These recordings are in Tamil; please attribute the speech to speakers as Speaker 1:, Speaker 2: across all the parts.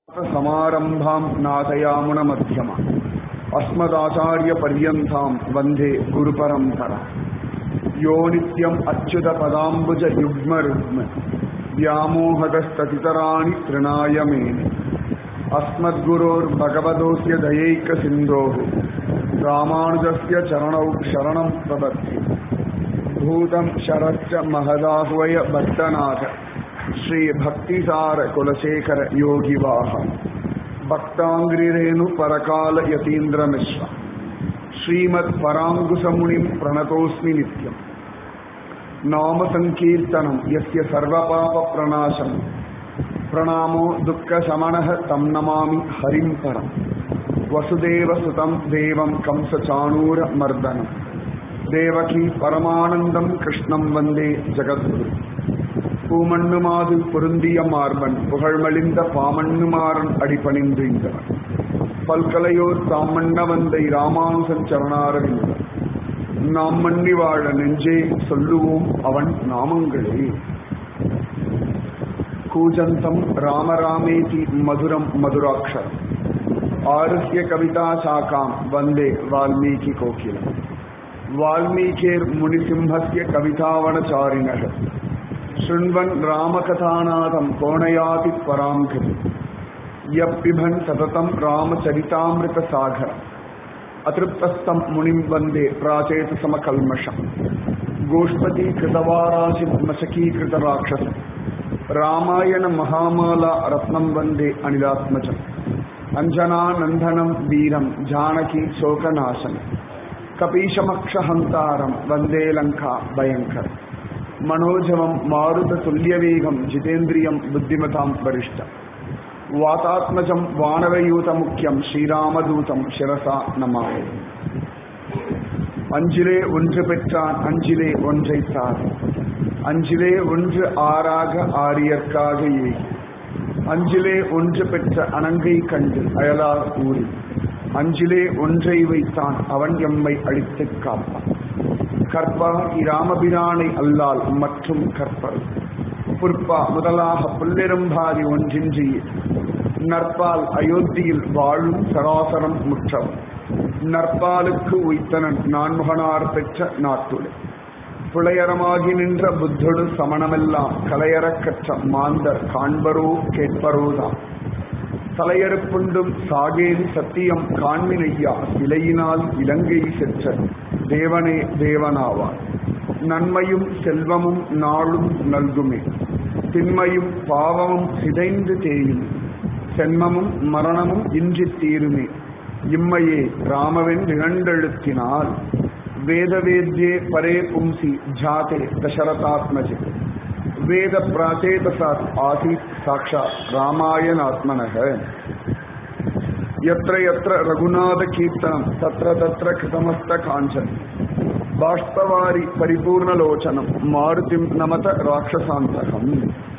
Speaker 1: समारम्भाम् नाथयामुनमध्यमा अस्मदाचार्यपर्यन्ताम् वन्दे गुरुपरम्परा यो नित्यम् अच्युतपदाम्बुजयुग्मरुग्म व्यामोहदस्ततितराणि तृणाय मेने अस्मद्गुरोर्भगवतोऽस्य दयैकसिन्धोः रामानुजस्य चरणौ शरणम् प्रदत्ति भूतम् शरश्च महदाह्वय भक्तनाथ श्रीभक्तिसार कुलशेखर योगिवाह भक्ताङ्ग्रिरेणु परकाल यतीन्द्रमिश्र श्रीमत्पराङ्कुशमुनिम् प्रणतोऽस्मि नित्यम् नाम सङ्कीर्तनम् यस्य सर्वपापप्रणाशम् प्रणामो दुःखशमनः तं नमामि हरिं परम् वसुदेवसुतं देवं कंसचाणूरमर्दनम् தேவகி பரமானந்தம் கிருஷ்ணம் வந்தே ஜெகத்குரு பூமண்ணுமாது பொருந்திய மார்பன் புகழ்மலிந்த பாமண்ணுமாறன் அடிபணிந்து இந்தவன் பல்கலையோர் தாமண்ண வந்தை ராமானுசன் சரணாரவிந்தன் நாம் மண்ணி வாழ நெஞ்சே சொல்லுவோம் அவன் நாமங்களே கூஜந்தம் ராமராமேதி மதுரம் மதுராட்சரம் ஆருஹ்ய கவிதா சாக்காம் வந்தே வால்மீகி கோகிலம் वाल्मीकिर्मुनिसिंहस्य कवितावनचारिणः शृण्वन् रामकथानाथम् कोणयाति पराम् गति यः पिबन् सततम् रामचरितामृतसागरम् अतृप्तस्तम् मुनिम् वन्दे प्राचेतसमकल्मषम् गोष्पतीकृतवाराशिम् मशकीकृतराक्षसम् रामायणमहामाला रत्नम् वन्दे अनिलात्मजम् अञ्जनानन्दनम् वीरम् जानकी शोकनाशनम् कपीशमक्षहन्तारम् वन्दे लङ्का भयङ्कर मनोजवम् मारुततुल्यवेगम् जितेन्द्रियम् बुद्धिमताम् वरिष्ठ वातात्मजम् वानवयूतमुख्यम् श्रीरामदूतम् शिरसा नमामि அஞ்சிலே ஒன்று பெற்றான் அஞ்சிலே ஒன்றைத்தான் அஞ்சிலே ஒன்று ஆறாக ஆரியற்காக ஏகி அஞ்சிலே ஒன்று பெற்ற அனங்கை கண்டு அயலார் ஊரி அஞ்சிலே ஒன்றை வைத்தான் அவன் எம்மை அழித்துக் காப்பான் கற்பா இராமபிரானை அல்லால் மற்றும் கற்பர் புற்பா முதலாக புல்லெரும்பாதி ஒன்றின்றி நற்பால் அயோத்தியில் வாழும் சராசரம் முற்றம் நற்பாலுக்கு உய்த்தனன் நான்முகனார் பெற்ற நாட்டுடு புலையரமாகி நின்ற புத்தொடு சமணமெல்லாம் கலையறக் கற்ற மாந்தர் காண்பரோ கேட்பரோதான் தலையறுப்புண்டும் சாகேதி சத்தியம் காண்மினையா சிலையினால் இலங்கை செற்ற தேவனே தேவனாவார் நன்மையும் செல்வமும் நாளும் நல்குமே திண்மையும் பாவமும் சிதைந்து தேயும் சென்மமும் மரணமும் இன்றி தீருமே இம்மையே ராமவென் இரண்டெழுத்தினால் வேதவேத்யே பரே பும்சி ஜாதே தசரதாத்மஜே वेद प्राचेतसात् आसीत् साक्षात् रामायणात्मनः यत्र यत्र रघुनाथकीर्तनं तत्र तत्र कृतमस्तकाञ्चन बाष्पवारि परिपूर्णलोचनं मारुतिं नमत राक्षसान्तकम्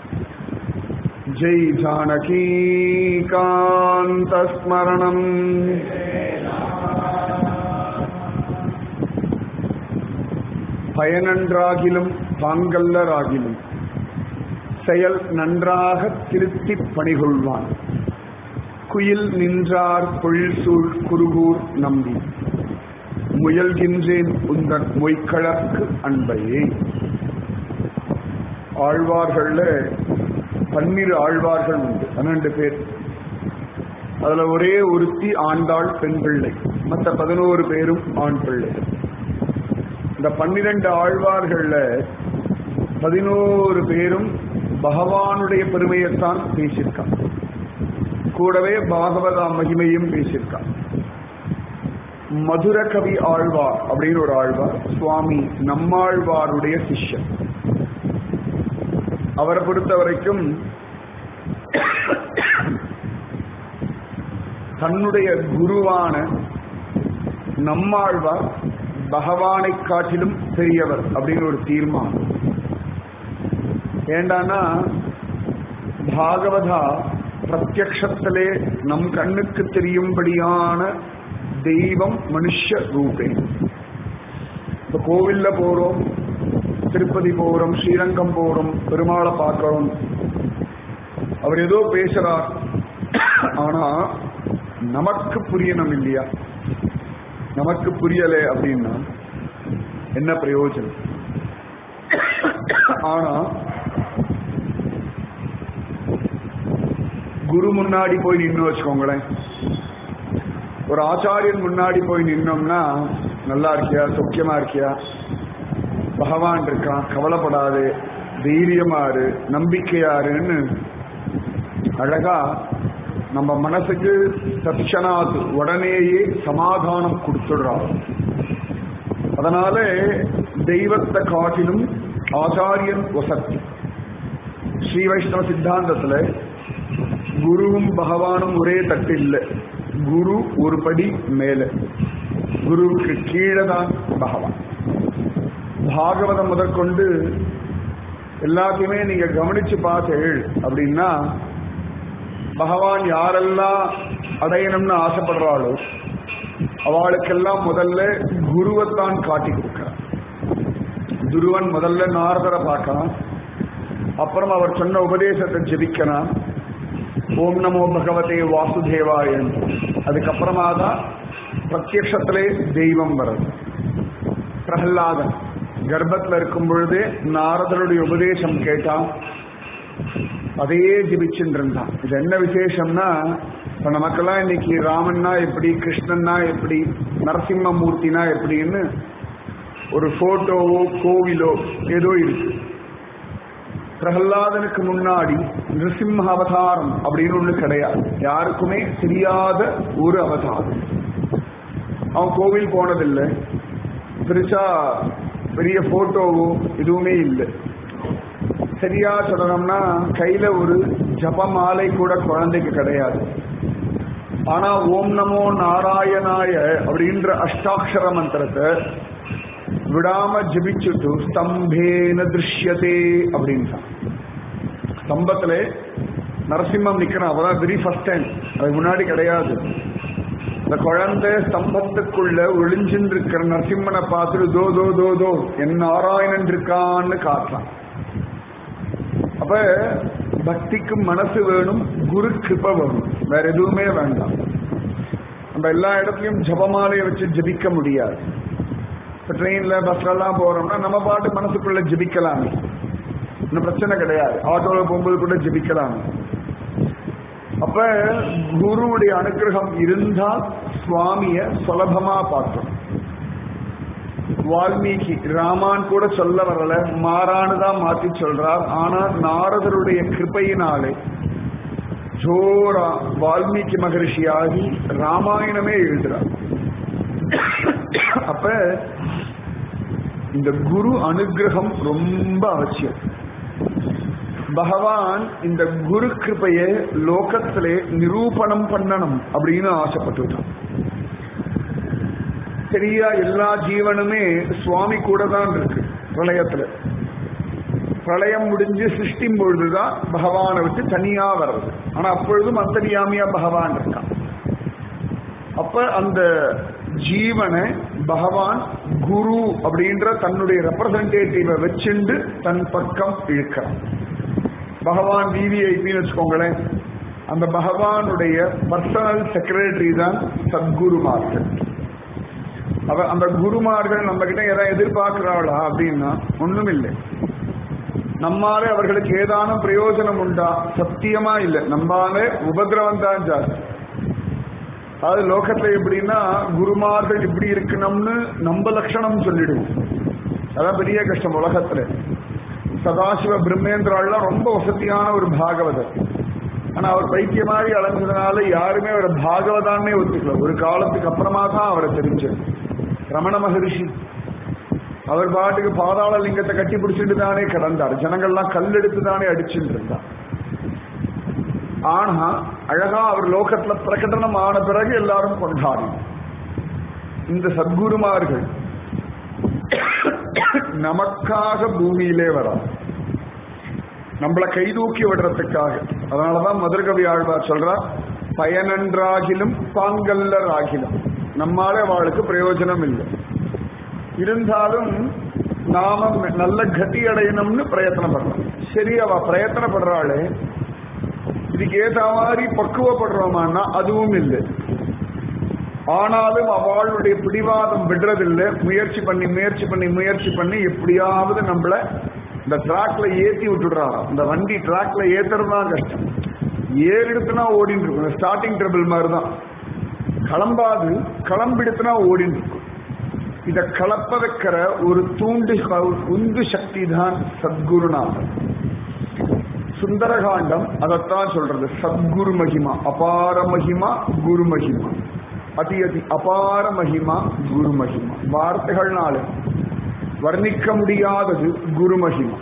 Speaker 1: जय जानकीकान्तस्मरणम् பயனன்றாகிலும் தாங்கல்லராகிலும் செயல் நன்றாக திருத்தி பணிகொள்வான் குயில் நின்றார் பொழில்சூழ் குருகூர் நம்பி முயல்கின்றேன் உந்தன் மொய்க்களர்க்கு அன்பையே ஆழ்வார்கள்ல பன்னிரு ஆழ்வார்கள் உண்டு பன்னெண்டு பேர் அதுல ஒரே ஒருத்தி ஆண்டாள் பெண் பிள்ளை மற்ற பதினோரு பேரும் ஆண் பிள்ளை இந்த பன்னிரண்டு ஆழ்வார்கள்ல பதினோரு பேரும் பகவானுடைய பெருமையைத்தான் பேசியிருக்கான் கூடவே பாகவதா மகிமையும் பேசியிருக்கான் மதுர கவி ஆழ்வார் அப்படின்னு ஒரு ஆழ்வார் சுவாமி நம்மாழ்வாருடைய சிஷ்யன் அவரை பொறுத்த வரைக்கும் தன்னுடைய குருவான நம்மாழ்வார் பகவானை காட்டிலும் பெரியவர் அப்படின்னு ஒரு தீர்மானம் ஏண்டானா பாகவதா பிரத்யக்ஷத்திலே நம் கண்ணுக்கு தெரியும்படியான தெய்வம் மனுஷ ரூபே இப்ப கோவில்ல போறோம் திருப்பதி போறோம் ஸ்ரீரங்கம் போறோம் பெருமாளை பார்க்கிறோம் அவர் ஏதோ பேசுறார் ஆனா நமக்கு புரியணும் இல்லையா நமக்கு புரியலை அப்படின்னா என்ன பிரயோஜனம் ஆனா குரு முன்னாடி போய் நின்று வச்சுக்கோங்களேன் ஒரு ஆச்சாரியன் முன்னாடி போய் நின்னோம்னா நல்லா இருக்கியா சௌக்கியமா இருக்கியா பகவான் இருக்கான் கவலைப்படாது தைரியமாறு நம்பிக்கையாருன்னு அழகா நம்ம மனசுக்கு தட்சணாத் உடனேயே சமாதானம் கொடுத்துடுறான் அதனால தெய்வத்தை காட்டிலும் ஆச்சாரியன் வசத்தி ஸ்ரீ வைஷ்ணவ சித்தாந்தத்துல குருவும் பகவானும் ஒரே தட்டு இல்லை குரு ஒரு படி மேல குருவுக்கு கீழே தான் பகவான் பாகவதம் முதற்கொண்டு எல்லாத்தையுமே நீங்க கவனிச்சு பார்த்தீர்கள் அப்படின்னா பகவான் யாரெல்லாம் அடையணும்னு ஆசைப்படுறாளோ அவளுக்கெல்லாம் முதல்ல குருவைத்தான் காட்டி கொடுக்கிறார் துருவன் முதல்ல நாரதரை பார்க்கலாம் அப்புறம் அவர் சொன்ன உபதேசத்தை ஜெபிக்கிறான் ஓம் நமோ பகவதே வாசுதேவாயன் அதுக்கப்புறமா தான் பிரத்யக்ஷத்திலே தெய்வம் வருது பிரகலாதன் கர்ப்பத்தில் இருக்கும் பொழுதே நாரதருடைய உபதேசம் கேட்டான் அதையே ஜிபிச்சுட்டு இருந்தான் இது என்ன விசேஷம்னா இப்ப நமக்கெல்லாம் இன்னைக்கு ராமன்னா எப்படி கிருஷ்ணன்னா எப்படி நரசிம்மமூர்த்தினா எப்படின்னு ஒரு போட்டோவோ கோவிலோ ஏதோ இருக்கு பிரகலாதனுக்கு முன்னாடி நிருசிம்ம அவதாரம் அப்படின்னு ஒண்ணு கிடையாது யாருக்குமே தெரியாத ஒரு அவதாரம் அவன் கோவில் போனதில்லை பெருசா பெரிய போட்டோவோ எதுவுமே இல்லை சரியா சொல்லணும்னா கையில ஒரு ஜப மாலை கூட குழந்தைக்கு கிடையாது ஆனா ஓம் நமோ நாராயணாய அப்படின்ற அஷ்டாட்சர மந்திரத்தை விடாம ஜபிச்சுட்டு ஸ்தம்பேன திருஷ்யதே அப்படின்ட்டான் ஸ்தம்பத்துல நரசிம்மம் நிக்கிறான் அவதான் வெரி ஃபர்ஸ்ட் டைம் அதுக்கு முன்னாடி கிடையாது இந்த குழந்தை ஸ்தம்பத்துக்குள்ள ஒளிஞ்சின்னு இருக்கிற நரசிம்மனை பார்த்துட்டு தோ தோ தோ தோ என் நாராயணன் இருக்கான்னு காட்டுறான் அப்ப பக்திக்கு மனசு வேணும் குரு கிருப வேணும் வேற எதுவுமே வேண்டாம் நம்ம எல்லா இடத்துலயும் ஜபமாலையை வச்சு ஜபிக்க முடியாது இப்ப ட்ரெயின்ல பஸ்ல எல்லாம் போறோம்னா நம்ம பாட்டு மனசுக்குள்ள ஜபிக்கலாமே இன்னும் பிரச்சனை கிடையாது ஆட்டோல போகும்போது கூட ஜபிக்கலாமே அப்ப குருவுடைய அனுகிரகம் இருந்தா சுவாமிய சுலபமா பார்த்தோம் வால்மீகி ராமான் கூட சொல்ல வரல மாறான்னு தான் மாத்தி சொல்றார் ஆனா நாரதருடைய கிருப்பையினாலே ஜோரா வால்மீகி மகரிஷியாகி ராமாயணமே எழுதுறார் அப்ப இந்த குரு அனுகிரகம் ரொம்ப அவசியம் பகவான் இந்த குரு கிருப்பைய லோகத்திலே நிரூபணம் பண்ணணும் அப்படின்னு ஆசைப்பட்டுட்டான் சரியா எல்லா ஜீவனுமே சுவாமி கூட தான் இருக்கு பிரளயத்துல பிரளயம் முடிஞ்சு சிருஷ்டிம் பொழுதுதான் பகவானை விட்டு தனியா வர்றது ஆனா அப்பொழுதும் அந்தரியாமியா பகவான் இருக்கான் அப்ப அந்த ஜீவனை பகவான் குரு அப்படின்ற தன்னுடைய ரெப்ரசன்டேட்டிவை வச்சுண்டு தன் பக்கம் இழுக்கிறான் பகவான் விவிஐபின்னு வச்சுக்கோங்களேன் அந்த பகவானுடைய பர்சனல் செக்ரட்டரி தான் சத்குருமார்கள் அவ அந்த குருமார்கள் நம்ம கிட்ட எதாவது எதிர்பார்க்கிறாளா அப்படின்னா ஒண்ணும் இல்லை நம்மாலே அவர்களுக்கு ஏதானும் பிரயோஜனம் உண்டா சத்தியமா இல்லை நம்மாலே உபதிரவம் தான் ஜாஸ்தி அதாவது லோகத்துல எப்படின்னா குருமார்கள் இப்படி இருக்கணும்னு நம்ம லட்சணம் சொல்லிடுவோம் அதான் பெரிய கஷ்டம் உலகத்துல சதாசிவ பிரம்மேந்திராள்லாம் ரொம்ப வசதியான ஒரு பாகவதர் ஆனா அவர் பைத்திய மாதிரி அலைஞ்சதுனால யாருமே அவரை பாகவதான்னே ஒத்துக்கல ஒரு காலத்துக்கு அப்புறமா தான் அவரை தெரிஞ்சது ரமண மகரிஷி அவர் பாட்டுக்கு பாதாள லிங்கத்தை கட்டி பிடிச்சிட்டு தானே கிடந்தார் ஜனங்கள்லாம் கல்லெடுத்து தானே அடிச்சுட்டு இருந்தார் ஆனா அழகா அவர் லோகத்துல பிரகடனம் ஆன பிறகு எல்லாரும் கொண்டாடி இந்த சத்குருமார்கள் நமக்காக பூமியிலே வரா நம்மளை கைதூக்கி விடுறதுக்காக அதனாலதான் மதுரகவி ஆழ்வார் சொல்றார் பயனன்றாகிலும் பாங்கல்லராகிலும் நம்மாலே அவளுக்கு பிரயோஜனம் இல்லை இருந்தாலும் நாம நல்ல கதி அடையணும்னு பிரயத்தனம் பண்றோம் சரி அவ பிரயத்தனப்படுறாளே இதுக்கு ஏத்த மாதிரி பக்குவப்படுறோமான்னா அதுவும் இல்லை ஆனாலும் அவளுடைய பிடிவாதம் விடுறதில்லை முயற்சி பண்ணி முயற்சி பண்ணி முயற்சி பண்ணி எப்படியாவது நம்மள இந்த டிராக்ல ஏத்தி விட்டுடுறாராம் இந்த வண்டி டிராக்ல ஏத்துறது தான் கஷ்டம் ஏறிடுத்துனா ஓடிட்டு இருக்கும் ஸ்டார்டிங் ட்ரபிள் மாதிரி தான் கிளம்பாது கிளம்பிடுத்துனா ஓடிட்டு இருக்கும் இத கலப்ப வைக்கிற ஒரு தூண்டு உந்து சக்தி தான் சத்குருநாதன் சுந்தரகாண்டம் அதைத்தான் சொல்றது சத்குரு மகிமா அபார மகிமா குரு மகிமா அதி அதி அபார மகிமா குரு மகிமா வார்த்தைகள்னால வர்ணிக்க முடியாதது குரு மகிமா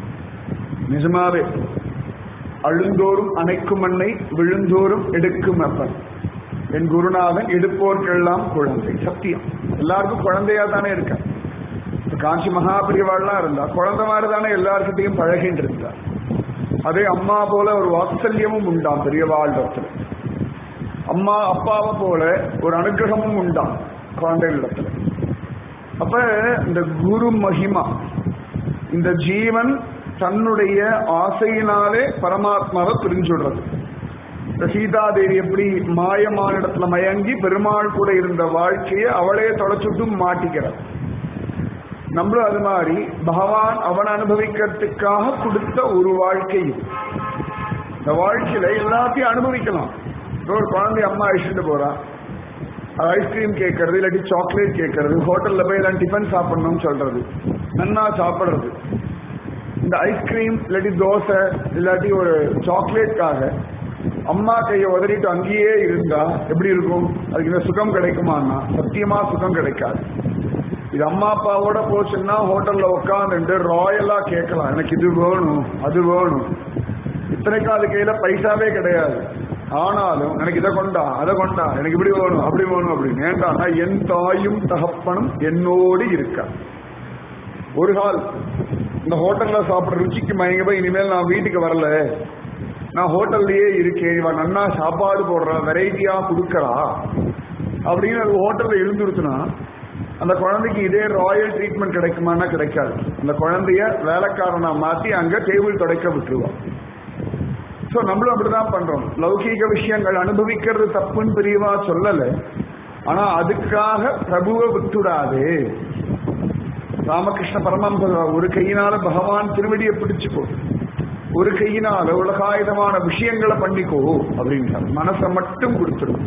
Speaker 1: நிஜமாவே அழுந்தோறும் அணைக்கும் மண்ணை விழுந்தோறும் எடுக்கும் அப்பன் என் குருநாதன் எடுப்போர்க்கெல்லாம் குழந்தை சத்தியம் எல்லாருக்கும் குழந்தையா தானே இருக்க காஞ்சி மகாபிரிவாள்லாம் இருந்தா குழந்தை மாதிரி தானே எல்லார்கிட்டையும் பழகிட்டு இருந்தார் அதே அம்மா போல ஒரு வாத்சல்யமும் உண்டாம் பெரியவாழ்டத்துல அம்மா அப்பாவை போல ஒரு அனுகிரகமும் உண்டாம் குழந்தைகளிடத்துல அப்ப இந்த குரு மகிமா இந்த ஜீவன் தன்னுடைய ஆசையினாலே பரமாத்மாவை பிரிஞ்சுடுறது இந்த சீதாதேவி எப்படி மாயமான இடத்துல மயங்கி பெருமாள் கூட இருந்த வாழ்க்கையை அவளே தொலைச்சுட்டும் மாட்டிக்கிறார் நம்மளும் அது மாதிரி பகவான் அவன் அனுபவிக்கிறதுக்காக கொடுத்த ஒரு வாழ்க்கை இந்த வாழ்க்கையில எல்லாத்தையும் அனுபவிக்கலாம் இப்போ ஒரு குழந்தை அம்மா அழிச்சுட்டு போறா அது ஐஸ்கிரீம் கேட்கறது இல்லாட்டி சாக்லேட் கேட்கறது ஹோட்டல்ல போய் எல்லாம் டிஃபன் சாப்பிடணும்னு சொல்றது நன்னா சாப்பிடுறது இந்த ஐஸ்கிரீம் இல்லாட்டி தோசை இல்லாட்டி ஒரு சாக்லேட்காக அம்மா கையை உதறிட்டு அங்கேயே இருந்தா எப்படி இருக்கும் அதுக்கு இந்த சுகம் கிடைக்குமான்னா சத்தியமா சுகம் கிடைக்காது இது அம்மா அப்பாவோட போச்சுன்னா ஹோட்டல்ல உட்காந்துட்டு ராயலா கேட்கலாம் எனக்கு இது வேணும் அது வேணும் இத்தனைக்கும் அது கையில பைசாவே கிடையாது ஆனாலும் எனக்கு இதை கொண்டா அதை கொண்டா எனக்கு இப்படி வேணும் அப்படி வேணும் அப்படின்னு ஏண்டானா என் தாயும் தகப்பனும் என்னோடு இருக்கா ஒரு கால் இந்த ஹோட்டல்ல சாப்பிட்ற ருச்சிக்கு மயங்க போய் இனிமேல் நான் வீட்டுக்கு வரல நான் ஹோட்டல்லையே இருக்கேன் இவன் நன்னா சாப்பாடு போடுறா வெரைட்டியா கொடுக்கறா அப்படின்னு அது ஹோட்டல்ல இருந்துருச்சுன்னா அந்த குழந்தைக்கு இதே ராயல் ட்ரீட்மெண்ட் கிடைக்குமானா கிடைக்காது அந்த குழந்தைய வேலைக்காரனா மாத்தி அங்க டேபிள் தொடக்க விட்டுருவோம் ஸோ நம்மளும் அப்படிதான் பண்றோம் லௌகீக விஷயங்கள் அனுபவிக்கிறது தப்புன்னு பெரியவா சொல்லல ஆனா அதுக்காக பிரபுவை விட்டுடாதே ராமகிருஷ்ண பரமஹம்சர் ஒரு கையினால பகவான் திருவடியை பிடிச்சுக்கோ ஒரு கையினால உலகாயுதமான விஷயங்களை பண்ணிக்கோ அப்படின்றார் மனசை மட்டும் கொடுத்துரும்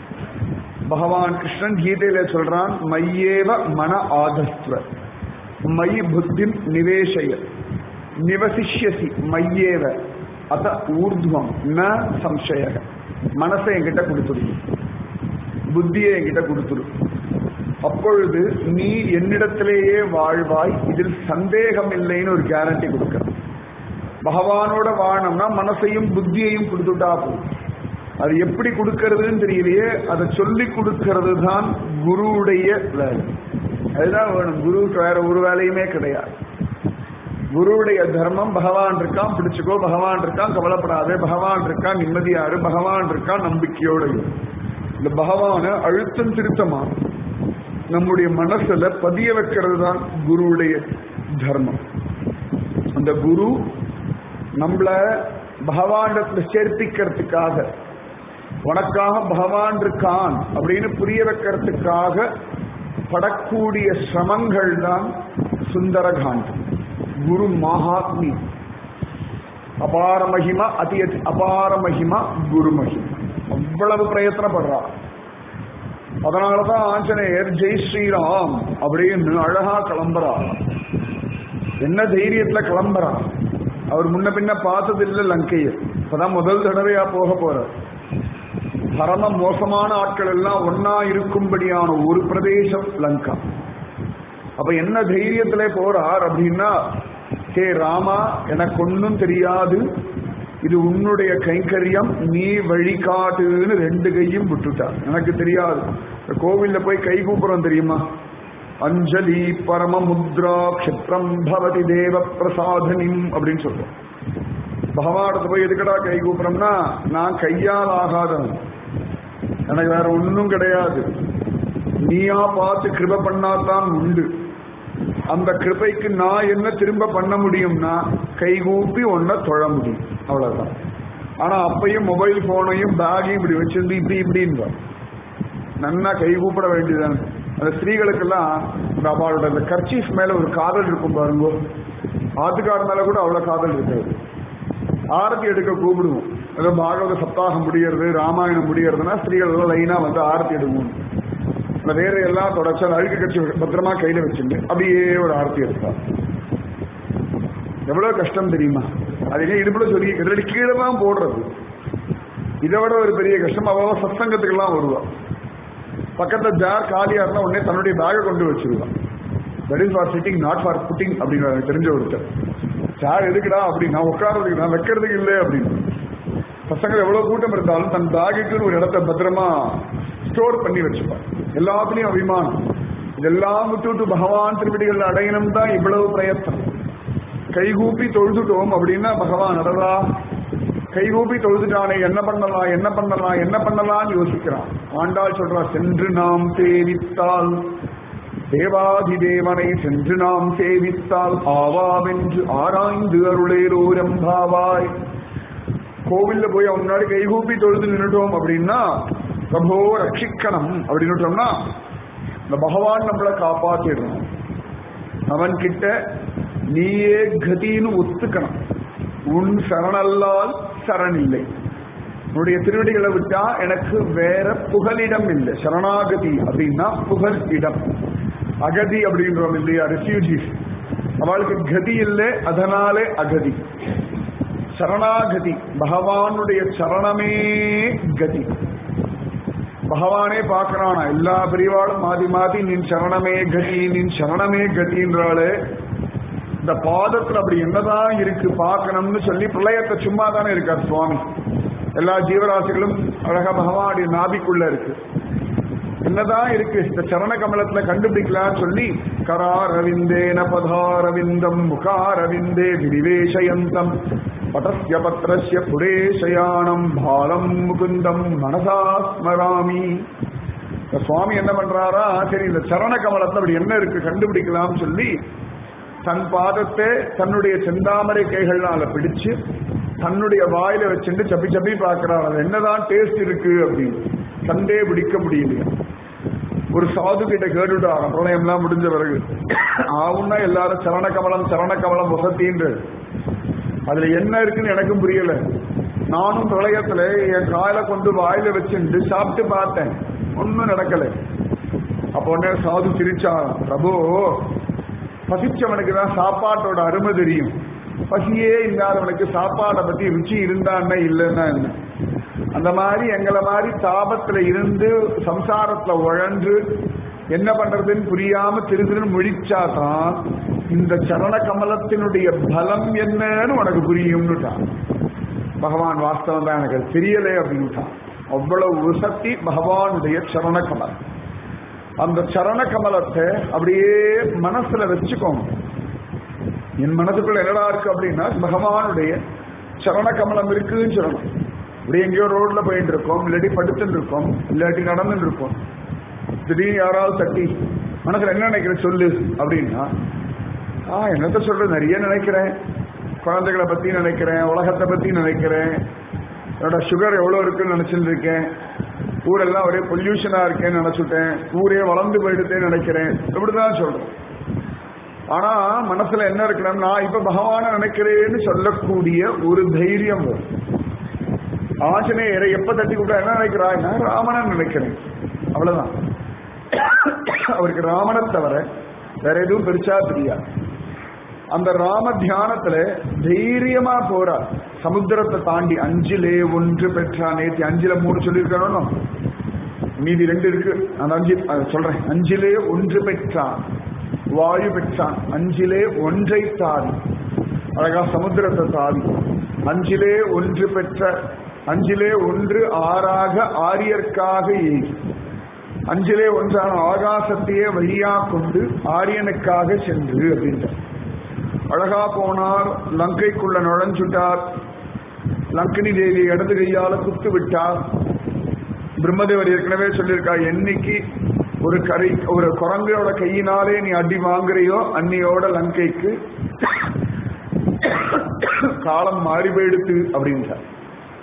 Speaker 1: பகவான் கிருஷ்ணன் கீதையில சொல்றான் மையேவ மன ஆதஸ்வ மயி புத்தி நிவேசய நிவசிஷ்யசி மையேவ அத ஊர்துவம் ந சம்சய மனசை என்கிட்ட கொடுத்துரு புத்தியை என்கிட்ட கொடுத்துரு அப்பொழுது நீ என்னிடத்திலேயே வாழ்வாய் இதில் சந்தேகம் இல்லைன்னு ஒரு கேரண்டி கொடுக்க பகவானோட வாழணும்னா மனசையும் புத்தியையும் கொடுத்துட்டா போதும் அது எப்படி கொடுக்கறதுன்னு தெரியலையே அதை சொல்லி கொடுக்கறது தான் குருவுடைய வேலை அதுதான் வேணும் குருவுக்கு வேற ஒரு வேலையுமே கிடையாது குருவுடைய தர்மம் பகவான் இருக்கான் பிடிச்சுக்கோ பகவான் இருக்கான் கவலைப்படாதே பகவான் இருக்கான் நிம்மதியாரு பகவான் இருக்கான் நம்பிக்கையோட இந்த பகவான அழுத்தம் திருத்தமா நம்முடைய மனசுல பதிய வைக்கிறது தான் குருவுடைய தர்மம் அந்த குரு நம்மள பகவானிடத்துல சேர்த்திக்கிறதுக்காக உனக்காக பகவான் இருக்கான் அப்படின்னு புரிய வைக்கிறதுக்காக படக்கூடிய சிரமங்கள் தான் சுந்தரகாண்டம் குரு மகாத்மி அபார மகிமா அதி அதி அபார மகிமா குரு மகிமா அவ்வளவு பிரயத்தனப்படுறா அதனாலதான் ஆஞ்சநேயர் ஜெய் ஸ்ரீராம் அப்படின்னு அழகா கிளம்புறா என்ன தைரியத்துல கிளம்புறா அவர் முன்ன பின்ன பார்த்தது இல்லை லங்கையை இப்பதான் முதல் தடவையா போக போறார் பரம மோசமான ஆட்கள் எல்லாம் ஒன்னா இருக்கும்படியான ஒரு பிரதேசம் லங்கா அப்ப என்ன தைரியத்திலே போறார் அப்படின்னா ஹே ராமா எனக்கு ஒன்னும் தெரியாது இது உன்னுடைய கைங்கரியம் நீ வழிகாட்டுன்னு ரெண்டு கையும் விட்டுட்டார் எனக்கு தெரியாது கோவில்ல போய் கை கூப்புறோம் தெரியுமா அஞ்சலி பரம முத்ரா க்ஷிப்ரம் பவதி தேவ பிரசாதனிம் அப்படின்னு சொல்றோம் பகவானத்தை போய் எதுக்கடா கை கூப்புறோம்னா நான் கையால் ஆகாதவன் எனக்கு வேற ஒன்றும் கிடையாது நீயா பார்த்து கிருப பண்ணாதான் உண்டு அந்த கிருபைக்கு நான் என்ன திரும்ப பண்ண முடியும்னா கைகூப்பி ஒன்ன தொழ முடியும் அவ்வளவுதான் ஆனா அப்பையும் மொபைல் போனையும் பேக்கையும் இப்படி வச்சிருந்து இப்படி இப்படின்னு நன்னா கை கூப்பிட வேண்டியதுதான் அந்த ஸ்திரீகளுக்கெல்லாம் இந்த அவளோட அந்த கர்ச்சீஃப் மேல ஒரு காதல் இருக்கும் பாருங்க ஆத்துக்கார மேல கூட அவ்வளவு காதல் இருக்காது ஆரத்தி எடுக்க கூப்பிடுவோம் ஏதோ பாகவத சப்தாகம் முடியறது ராமாயணம் முடியறதுன்னா ஸ்திரீகள் எல்லாம் லைனா வந்து ஆரத்தி எடுக்கும் அந்த வேற எல்லாம் தொடர்ச்சி அந்த அழுக்கு கட்சி பத்திரமா கையில வச்சுட்டு அப்படியே ஒரு ஆரத்தி எடுப்பார் எவ்வளவு கஷ்டம் தெரியுமா அதுக்கே இடுப்புல சொல்லி எதிரடி கீழே தான் போடுறது இதை விட ஒரு பெரிய கஷ்டம் அவ சத்சங்கத்துக்கெல்லாம் வருவா பக்கத்துல ஜார் காலியா இருந்தா உடனே தன்னுடைய பேகை கொண்டு வச்சிருவான் that is for sitting not for putting அப்படின்னு எனக்கு தெரிஞ்ச ஒருத்தர் சார் எதுக்குடா அப்படின்னா உட்கார்றதுக்கு நான் வைக்கிறதுக்கு இல்லை அப்படின்னு பசங்க எவ்வளவு கூட்டம் இருந்தாலும் தன் பேகுக்குன்னு ஒரு இடத்த பத்திரமா ஸ்டோர் பண்ணி வச்சுப்பான் எல்லாத்துலயும் அபிமானம் இதெல்லாம் விட்டுட்டு பகவான் திருவடிகள் அடையணும் தான் இவ்வளவு பிரயத்தனம் கைகூப்பி தொழுதுட்டோம் அப்படின்னா பகவான் அடடா கைகூப்பி தொழுதுட்டானே என்ன பண்ணலாம் என்ன பண்ணலாம் என்ன பண்ணலாம்னு யோசிக்கிறான் ஆண்டாள் சொல்றா சென்று நாம் சேவித்தால் தேவாதி தேவனை சென்று நாம் சேவித்தால் ஆவாவென்று ஆராய்ந்து அருளேரோரம்பாவாய் கோவில்ல போய் அவன் முன்னாடி கைகூப்பி தொழுது நின்றுட்டோம் அப்படின்னா பிரபோ ரட்சிக்கணும் அப்படின்னுட்டோம்னா இந்த பகவான் நம்மளை காப்பாத்திடணும் அவன் கிட்ட நீயே கதின்னு ஒத்துக்கணும் உன் சரணல்லால் சரண் இல்லை உன்னுடைய திருவடிகளை விட்டா எனக்கு வேற புகலிடம் இல்லை சரணாகதி அப்படின்னா புகல் இடம் அகதி அப்படின்றோம் இல்லையா ரெஃப்யூஜிஸ் அவளுக்கு கதி இல்லை அதனாலே அகதி சரணாகதி பகவானுடைய சரணமே கதி பகவானே பார்க்கறானா எல்லா பிரிவாளும் மாதி மாதி நின் சரணமே கதி நின் சரணமே கதின்றாளே இந்த பாதத்துல அப்படி என்னதான் இருக்கு பார்க்கணும்னு சொல்லி பிரளயத்தை சும்மா தானே இருக்கார் சுவாமி எல்லா ஜீவராசிகளும் அழகா பகவானுடைய நாபிக்குள்ள இருக்கு என்னதான் இருக்கு இந்த சரண கமலத்துல கண்டுபிடிக்கலாம்னு சொல்லி கராரவிந்தேன பதாரவிந்தம் முகாரவிந்தே விரிவேஷயந்தம் பட்டஸ்ய பத்ரஸ்ய புரேஷயானம் பாலம் முகுந்தம் மனசா ஸ்மராமி இந்த சுவாமி என்ன பண்றாரா சரி இந்த சரண கமலத்துல அப்படி என்ன இருக்கு கண்டுபிடிக்கலாம்னு சொல்லி தன் பாதத்தை தன்னுடைய செந்தாமரை கைகள்னால பிடிச்சு தன்னுடைய வாயில வச்சுட்டு சப்பி சப்பி பார்க்கிறார் அது என்னதான் டேஸ்ட் இருக்கு அப்படின்னு கண்டே பிடிக்க முடியலையா ஒரு சாது கிட்ட கேட்டுட்டாங்க பிரளயம்லாம் முடிஞ்ச பிறகு ஆவுன்னா எல்லாரும் சரண கமலம் சரண கமலம் வசத்தின்ற அதுல என்ன இருக்குன்னு எனக்கும் புரியல நானும் பிரளயத்துல என் காயில கொண்டு வாயில வச்சுட்டு சாப்பிட்டு பார்த்தேன் ஒன்னும் நடக்கல அப்போ உடனே சாது சிரிச்சாராம் பிரபு பசிச்சவனுக்கு தான் சாப்பாட்டோட அருமை தெரியும் பசியே இல்லாதவனுக்கு சாப்பாடை பத்தி ருச்சி இருந்தான்னா இல்லைன்னா என்ன அந்த மாதிரி எங்களை மாதிரி தாபத்துல இருந்து சம்சாரத்துல உழன்று என்ன பண்றதுன்னு புரியாம திரு திருன்னு முழிச்சாதான் இந்த சரண கமலத்தினுடைய பலம் என்னன்னு உனக்கு புரியும்னுட்டான் பகவான் வாஸ்தவம் தான் எனக்கு அது தெரியலே அப்படின்ட்டான் அவ்வளவு உசக்தி பகவானுடைய சரண கமலம் அந்த சரண கமலத்தை அப்படியே மனசுல வச்சுக்கோங்க என் மனசுக்குள்ள என்னடா இருக்கு அப்படின்னா பகவானுடைய சரண கமலம் இருக்குன்னு சொல்லணும் இப்படி எங்கேயோ ரோட்ல போயிட்டு இருக்கோம் இல்லாட்டி படுத்துட்டு இருக்கோம் இல்லாட்டி நடந்துட்டு இருக்கோம் திடீர்னு யாராவது தட்டி மனசுல என்ன நினைக்கிற சொல்லு அப்படின்னா ஆ என்னத்த சொல்றது நிறைய நினைக்கிறேன் குழந்தைகளை பத்தி நினைக்கிறேன் உலகத்தை பத்தி நினைக்கிறேன் என்னோட சுகர் எவ்வளவு இருக்குன்னு நினைச்சிட்டு இருக்கேன் ஊரெல்லாம் ஒரே பொல்யூஷனா இருக்கேன்னு நினைச்சுட்டேன் ஊரே வளர்ந்து போயிடுதேன்னு நினைக்கிறேன் இப்படிதான் சொல்றேன் ஆனா மனசுல என்ன இருக்கணும் நான் இப்ப பகவான நினைக்கிறேன்னு சொல்லக்கூடிய ஒரு தைரியம் வரும் ஆஞ்சநேயரை எப்ப தட்டி கூட என்ன நினைக்கிறாய் நான் ராமனை நினைக்கிறேன் அவ்வளவுதான் அவருக்கு ராமனை தவிர வேற எதுவும் பெருசா தெரியாது அந்த ராம தியானத்துல தைரியமா போறார் சமுத்திரத்தை தாண்டி அஞ்சிலே ஒன்று பெற்றா நேற்று அஞ்சில மூணு சொல்லியிருக்கணும் மீதி ரெண்டு இருக்கு அந்த அஞ்சு அதை சொல்றேன் அஞ்சிலே ஒன்று பெற்றான் வாயு பெற்றான் அஞ்சிலே ஒன்றை தாவி அழகா சமுத்திரத்தை தாவி அஞ்சிலே ஒன்று பெற்ற அஞ்சிலே ஒன்று ஆறாக ஆரியர்க்காக ஏகி அஞ்சிலே ஒன்றான ஆகாசத்தையே வழியா கொண்டு ஆரியனுக்காக சென்று அப்படின்ற அழகா போனார் லங்கைக்குள்ள நுழைஞ்சுட்டார் லங்கினி தேவி இடது கையால குத்து விட்டார் பிரம்மதேவர் ஏற்கனவே சொல்லியிருக்கா என்னைக்கு ஒரு கரை ஒரு குரங்கோட கையினாலே நீ அடி வாங்குறியோ அன்னியோட லங்கைக்கு காலம் மாறி போயிடுத்து அப்படின்றார்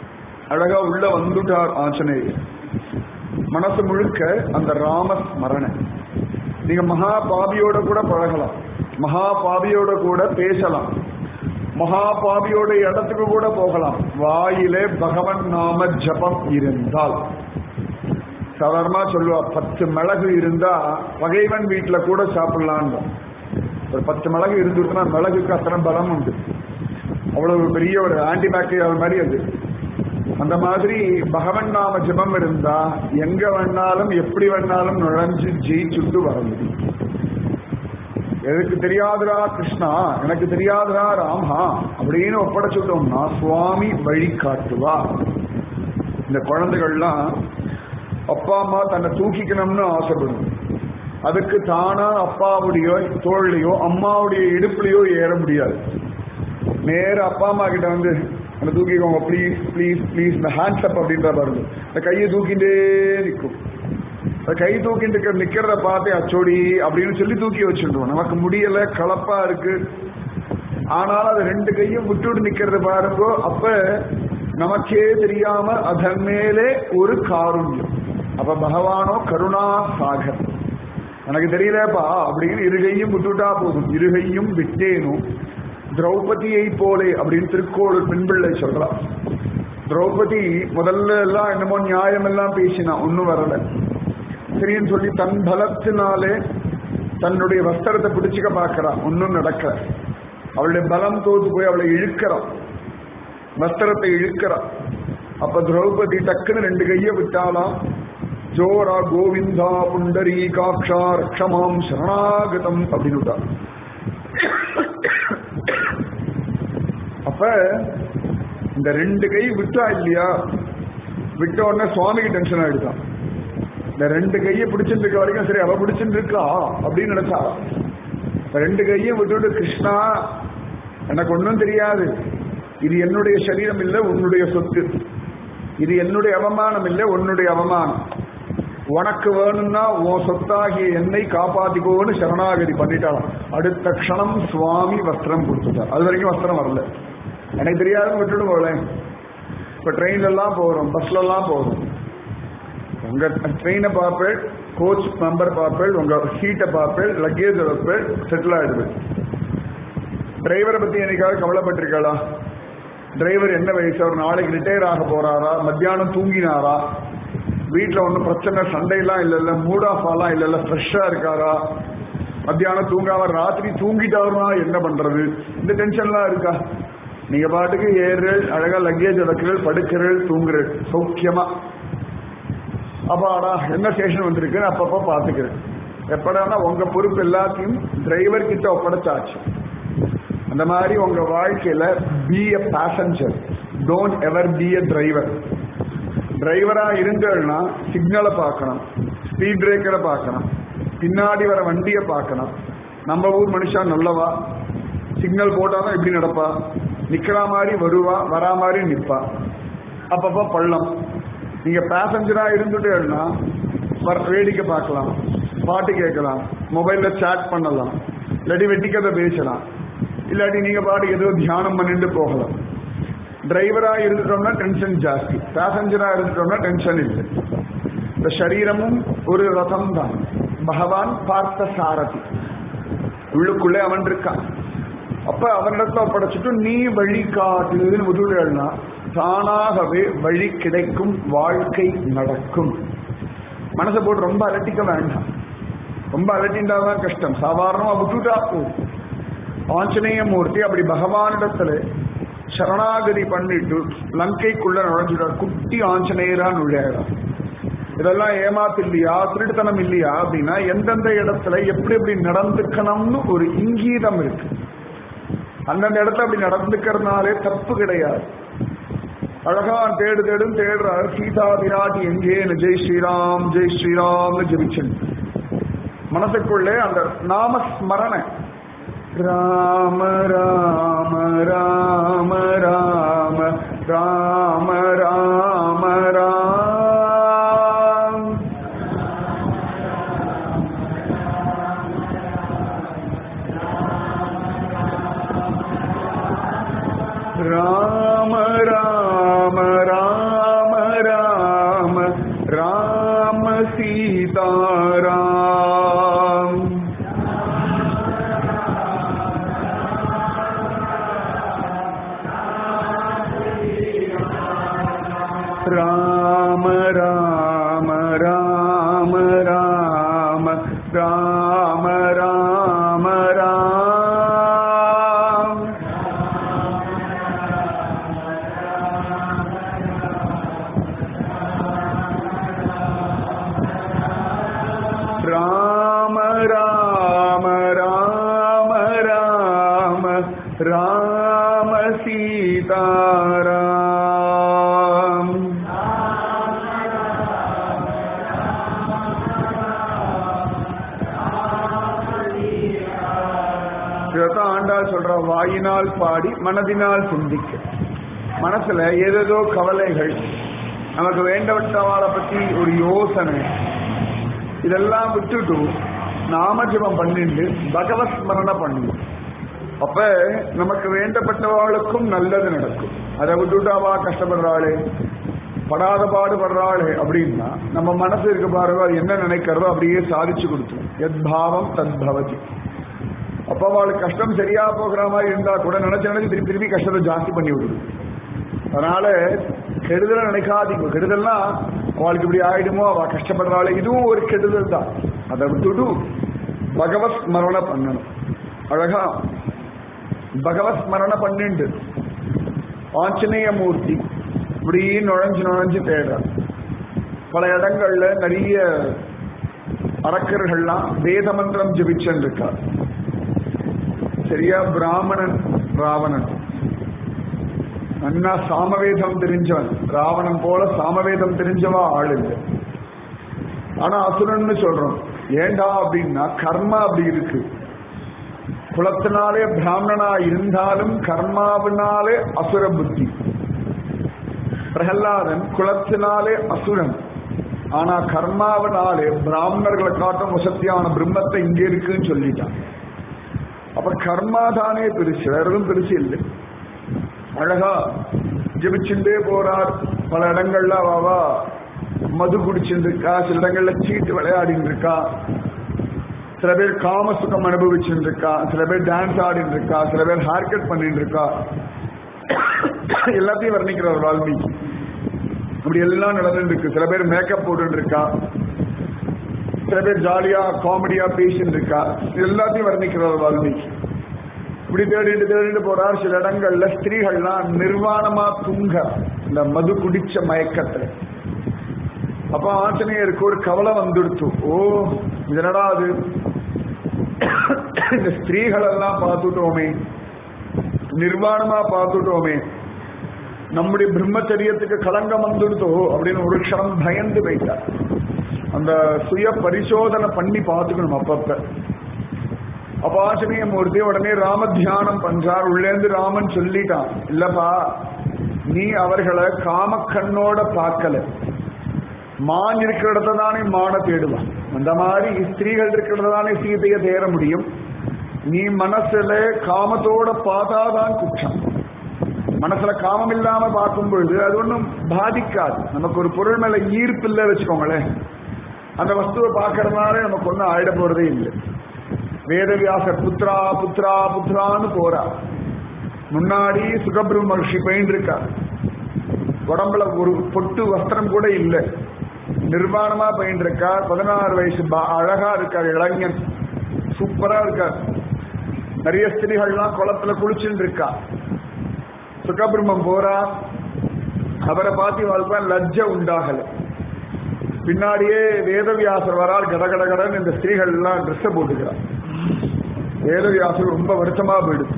Speaker 1: அழகா உள்ள வந்துட்டார் ஆஞ்சநேயர் மனசு முழுக்க அந்த ராம ஸ்மரணை நீங்க மகா பாபியோட கூட பழகலாம் மகா பாபியோட கூட பேசலாம் மகா பாபியோட இடத்துக்கு கூட போகலாம் வாயிலே பகவன் நாம ஜபம் இருந்தால் சாதாரணமா சொல்லுவா பத்து மிளகு இருந்தா பகைவன் வீட்டுல கூட சாப்பிடலான்னு ஒரு பத்து மிளகு இருந்துருக்குன்னா மிளகுக்கு அத்தனை பலம் உண்டு அவ்வளவு பெரிய ஒரு ஆன்டிபாக்டீரியல் மாதிரி அது அந்த மாதிரி பகவன் நாம ஜபம் இருந்தா எங்க வேணாலும் எப்படி வேணாலும் நுழைஞ்சு ஜெயிச்சுட்டு வர முடியும் எனக்கு தெரியாதுரா கிருஷ்ணா எனக்கு தெரியாதுரா ராமா அப்படின்னு ஒப்படைச்சுட்டோம்னா சுவாமி வழி காட்டுவா இந்த குழந்தைகள்லாம் அப்பா அம்மா தன்னை தூக்கிக்கணும்னு ஆசைப்படும் அதுக்கு தானா அப்பாவுடைய தோல்லையோ அம்மாவுடைய இடுப்புலையோ ஏற முடியாது நேர அப்பா அம்மா கிட்ட வந்து அந்த தூக்கிக்கோங்க ப்ளீஸ் ப்ளீஸ் ப்ளீஸ் இந்த ஹேண்ட்ஸ் அப் அப்படின்ற பாருங்க இந்த கையை தூக்கிட்டே நிற்கும் அந்த கை தூக்கிட்டு இருக்க நிக்கிறத பார்த்து அச்சோடி அப்படின்னு சொல்லி தூக்கி வச்சுருவோம் நமக்கு முடியல கலப்பா இருக்கு ஆனாலும் அது ரெண்டு கையும் விட்டுட்டு நிக்கிறத பாருங்க அப்ப நமக்கே தெரியாம அதன் மேலே ஒரு காருண்யம் அப்ப பகவானோ கருணா சாகர் எனக்கு தெரியலப்பா அப்படின்னு இருகையும் விட்டுட்டா போதும் இருகையும் விட்டேனும் திரௌபதியை போலே அப்படின்னு திருக்கோள் பெண்பிள்ளை சொல்றா திரௌபதி முதல்ல எல்லாம் என்னமோ நியாயம் எல்லாம் பேசினா ஒன்னும் வரல சரின்னு சொல்லி தன் பலத்தினாலே தன்னுடைய வஸ்திரத்தை பிடிச்சுக்க பார்க்கறா ஒன்னும் நடக்கல அவளுடைய பலம் தோத்து போய் அவளை இழுக்கிறான் வஸ்திரத்தை இழுக்கிறான் அப்ப திரௌபதி டக்குன்னு ரெண்டு கையை விட்டாலாம் ஜோரா கோவிந்தா புண்டரி காக்ஷா ரக்ஷமாம் சரணாகதம் அப்படின்னு விட்டா அப்ப இந்த ரெண்டு கை விட்டா இல்லையா விட்ட உடனே சுவாமிக்கு டென்ஷன் ஆயிடுதான் இந்த ரெண்டு கையை பிடிச்சிட்டு இருக்க வரைக்கும் சரி அவ பிடிச்சிட்டு இருக்கா அப்படின்னு நினைச்சா ரெண்டு கையும் விட்டுட்டு கிருஷ்ணா எனக்கு ஒன்றும் தெரியாது இது என்னுடைய சரீரம் இல்லை உன்னுடைய சொத்து இது என்னுடைய அவமானம் இல்லை உன்னுடைய அவமானம் உனக்கு வேணும்னா உன் சொத்தாகிய என்னை காப்பாத்திக்கோன்னு சரணாகதி பண்ணிட்டாளாம் அடுத்த க்ஷணம் சுவாமி வஸ்திரம் கொடுத்துட்டார் அது வரைக்கும் வஸ்திரம் வரல எனக்கு தெரியாதுன்னு விட்டுட்டு போகலேன் இப்ப ட்ரெயின்ல எல்லாம் போறோம் பஸ்ல எல்லாம் போறோம் உங்க ட்ரெயினை பார்ப்பேன் கோச் மெம்பர் பார்ப்பேன் உங்க சீட்டை பார்ப்பேன் லக்கேஜ் வைப்பேன் செட்டில் ஆயிடுவேன் டிரைவரை பத்தி என்னைக்காவது கவலைப்பட்டிருக்காளா டிரைவர் என்ன வயசு அவர் நாளைக்கு ரிட்டையர் ஆக போறாரா மத்தியானம் தூங்கினாரா வீட்டில் ஒன்றும் பிரச்சனை சண்டையெல்லாம் இல்லைல்ல மூட் ஆஃப் ஆலாம் இல்லைல்ல ஃப்ரெஷ்ஷாக இருக்காரா மத்தியானம் தூங்காம ராத்திரி தூங்கிட்டாருனா என்ன பண்றது இந்த டென்ஷன்லாம் இருக்கா நீங்க பாட்டுக்கு ஏறுகள் அழகா லக்கேஜ் இழக்குகள் படுக்கிறள் தூங்குறள் சௌக்கியமா அப்பாடா என்ன ஸ்டேஷன் வந்திருக்குன்னு அப்பப்போ பார்த்துக்கிறேன் எப்படானா உங்க பொறுப்பு எல்லாத்தையும் டிரைவர் கிட்ட ஒப்படைச்சாச்சு அந்த மாதிரி உங்க வாழ்க்கையில be a passenger don't ever be a driver டிரைவரா இருந்தேன்னா சிக்னலை பார்க்கணும் ஸ்பீட் பிரேக்கரை பார்க்கணும் பின்னாடி வர வண்டியை பார்க்கணும் நம்ம ஊர் மனுஷா நல்லவா சிக்னல் போட்டாதான் எப்படி நடப்பா நிக்கிற மாதிரி வருவா வரா மாதிரி நிப்பா அப்பப்போ பள்ளம் நீங்க பேசஞ்சரா இருந்துட்டேன்னா வேடிக்கை பார்க்கலாம் பாட்டு கேட்கலாம் மொபைல்ல சேட் பண்ணலாம் இல்லாட்டி வெட்டிக்கதை பேசலாம் இல்லாட்டி நீங்க பாட்டு ஏதோ தியானம் பண்ணிட்டு போகலாம் டிரைவரா இருந்துட்டோம்னா டென்ஷன் ஜாஸ்தி பேசஞ்சரா இருந்துட்டோம்னா டென்ஷன் இல்லை இந்த சரீரமும் ஒரு ரதம் தான் பகவான் பார்த்த சாரதி உள்ளுக்குள்ளே அவன் இருக்கான் அப்ப அவனிடத்துல படைச்சிட்டு நீ வழி காட்டுன்னு முதுகுனா தானாகவே வழி கிடைக்கும் வாழ்க்கை நடக்கும் மனசை போட்டு ரொம்ப அலட்டிக்க வேண்டாம் ரொம்ப அலட்டின்றாதான் கஷ்டம் சாதாரணமா விட்டுட்டா போதும் ஆஞ்சநேய மூர்த்தி அப்படி பகவானிடத்துல சரணாகதி பண்ணிட்டு லங்கைக்குள்ள நுழைஞ்சிடார் குட்டி ஆஞ்சநேயரா நுழையிறார் இதெல்லாம் ஏமாத்து இல்லையா திருட்டுத்தனம் இல்லையா அப்படின்னா எந்தெந்த இடத்துல எப்படி எப்படி நடந்துக்கணும்னு ஒரு இங்கீதம் இருக்கு அந்தந்த இடத்துல அப்படி நடந்துக்கிறதுனாலே தப்பு கிடையாது அழகா தேடு தேடும் தேடுறார் சீதா விராட்டி எங்கேன்னு ஜெய் ஸ்ரீராம் ஜெய் ஸ்ரீராம்னு ஜெபிச்சன் மனசுக்குள்ளே அந்த நாம ஸ்மரணை ராம ராம ராம ராம ராம ராம ராம் ராம ராம ராம राम सीताराम राम राम राम राम राम राम राम राम राम राम राम राम सीताराम இதைத்தான் ஆண்டாள் சொல்ற வாயினால் பாடி மனதினால் சிந்திக்க மனசுல ஏதேதோ கவலைகள் நமக்கு வேண்டவற்றவாளை பத்தி ஒரு யோசனை இதெல்லாம் விட்டுட்டு நாம ஜெபம் பண்ணிட்டு பகவத் ஸ்மரண பண்ணுவோம் அப்ப நமக்கு வேண்டப்பட்டவாளுக்கும் நல்லது நடக்கும் அதை விட்டுட்டு அவா கஷ்டப்படுறாளே படாத பாடுபடுறாளே அப்படின்னா நம்ம மனசு இருக்க பாருங்க அது என்ன நினைக்கிறதோ அப்படியே சாதிச்சு கொடுத்துரும் எத் பாவம் தத் பவதி அப்ப அவளுக்கு கஷ்டம் சரியா போகிற மாதிரி இருந்தா கூட நினைச்சு நினைச்சு திருப்பி திருப்பி கஷ்டத்தை ஜாஸ்தி பண்ணி விடுது அதனால கெடுதலை நினைக்காதீங்க கெடுதல்னா அவளுக்கு இப்படி ஆயிடுமோ அவ கஷ்டப்படுறாளே இதுவும் ஒரு கெடுதல் தான் அதை விட்டுட்டு பகவத் ஸ்மரண பண்ணணும் அழகா பகவத் ஸ்மரண பண்ணிண்டு ஆஞ்சநேய மூர்த்தி இப்படி நுழைஞ்சு நுழைஞ்சு தேடுறார் பல இடங்கள்ல நிறைய அரக்கர்கள்லாம் வேத மந்திரம் ஜபிச்சுன்னு இருக்கார் சரியா பிராமணன் ராவணன் அண்ணா சாமவேதம் தெரிஞ்சவன் ராவணன் போல சாமவேதம் தெரிஞ்சவா ஆள் இல்லை ஆனா அசுரன்னு சொல்றோம் ஏண்டா அப்படின்னா கர்மா அப்படி இருக்கு குலத்தினாலே பிராமணனா இருந்தாலும் கர்மாவினாலே அசுர புத்தி பிரகலாதன் குலத்தினாலே அசுரன் ஆனா கர்மாவினாலே பிராமணர்களை காட்டும் வசத்தியான பிரம்மத்தை இங்கே இருக்குன்னு சொல்லிட்டான் அப்ப கர்மா தானே பெருசு வேற எதுவும் பெருசு இல்லை அழகா ஜெபிச்சுட்டே போறார் பல இடங்கள்ல வாவா மது குடிச்சுட்டு இருக்கா சில இடங்கள்ல சீட்டு விளையாடிட்டு இருக்கா சில பேர் காம சுகம் அனுபவிச்சுட்டு இருக்கா சில பேர் டான்ஸ் ஆடிட்டு இருக்கா சில பேர் ஹேர் கட் பண்ணிட்டு இருக்கா எல்லாத்தையும் வர்ணிக்கிறார் வால்மீகி அப்படி எல்லாம் நடந்துட்டு இருக்கு சில பேர் மேக்கப் போட்டு இருக்கா சில பேர் ஜாலியா காமெடியா பேசிட்டு இருக்கா இது எல்லாத்தையும் வர்ணிக்கிறார் வால்மீகி இப்படி தேடிட்டு தேடிட்டு போறார் சில இடங்கள்ல ஸ்திரீகள்லாம் நிர்வாணமா துங்க இந்த மது குடிச்ச மயக்கத்துல அப்ப ஆஞ்சநேயருக்கு ஒரு கவலை வந்துடுத்து ஓ இதனடா அது இந்த ஸ்திரீகள் எல்லாம் பார்த்துட்டோமே நிர்வாணமா பார்த்துட்டோமே நம்முடைய பிரம்மச்சரியத்துக்கு களங்கம் வந்துடுதோ அப்படின்னு ஒரு க்ஷணம் பயந்து வைத்தார் அந்த சுய பரிசோதனை பண்ணி பார்த்துக்கணும் அப்பப்ப அப்ப ஆஞ்சநேய மூர்த்தி உடனே ராம தியானம் பண்றார் உள்ளேந்து ராமன் சொல்லிட்டான் இல்லப்பா நீ அவர்களை காமக்கண்ணோட பார்க்கல மான் இருக்கிற இடத்த தானே மான தேடுவான் அந்த மாதிரி ஸ்திரீகள் இருக்கிற இடத்த தானே சீதையை தேட முடியும் நீ மனசுல காமத்தோட பார்த்தாதான் குற்றம் மனசுல காமம் இல்லாம பார்க்கும் பொழுது அது ஒன்றும் பாதிக்காது நமக்கு ஒரு பொருள் மேல ஈர்ப்பு இல்லை வச்சுக்கோங்களேன் அந்த வஸ்துவை பார்க்கறதுனால நமக்கு ஒன்றும் ஆயிட போறதே இல்லை வேதவியாசர் புத்ரா புத்ரா புத்ரான்னு போறா முன்னாடி சுகபிரம்ம மகிழ்ச்சி பெயின் இருக்கா உடம்புல ஒரு பொட்டு வஸ்திரம் கூட இல்லை நிர்வாணமா பெயின் இருக்கா பதினாறு வயசு பா- அழகா இருக்கார் இளைஞன் சூப்பரா இருக்கார் நிறைய ஸ்திரீகள்லாம் குளத்துல குளிச்சுட்டு இருக்கா சுகபிரம்மம் போறா அவரை பார்த்து வாழ்க்கை லஜ்ஜ உண்டாகல பின்னாடியே வேதவியாசர் வரார் கடகட கடன்னு இந்த ஸ்திரீகள் எல்லாம் ட்ரெஸ் போட்டுக்கிறார் வேதவியாசர் ரொம்ப வருத்தமா போயிடுது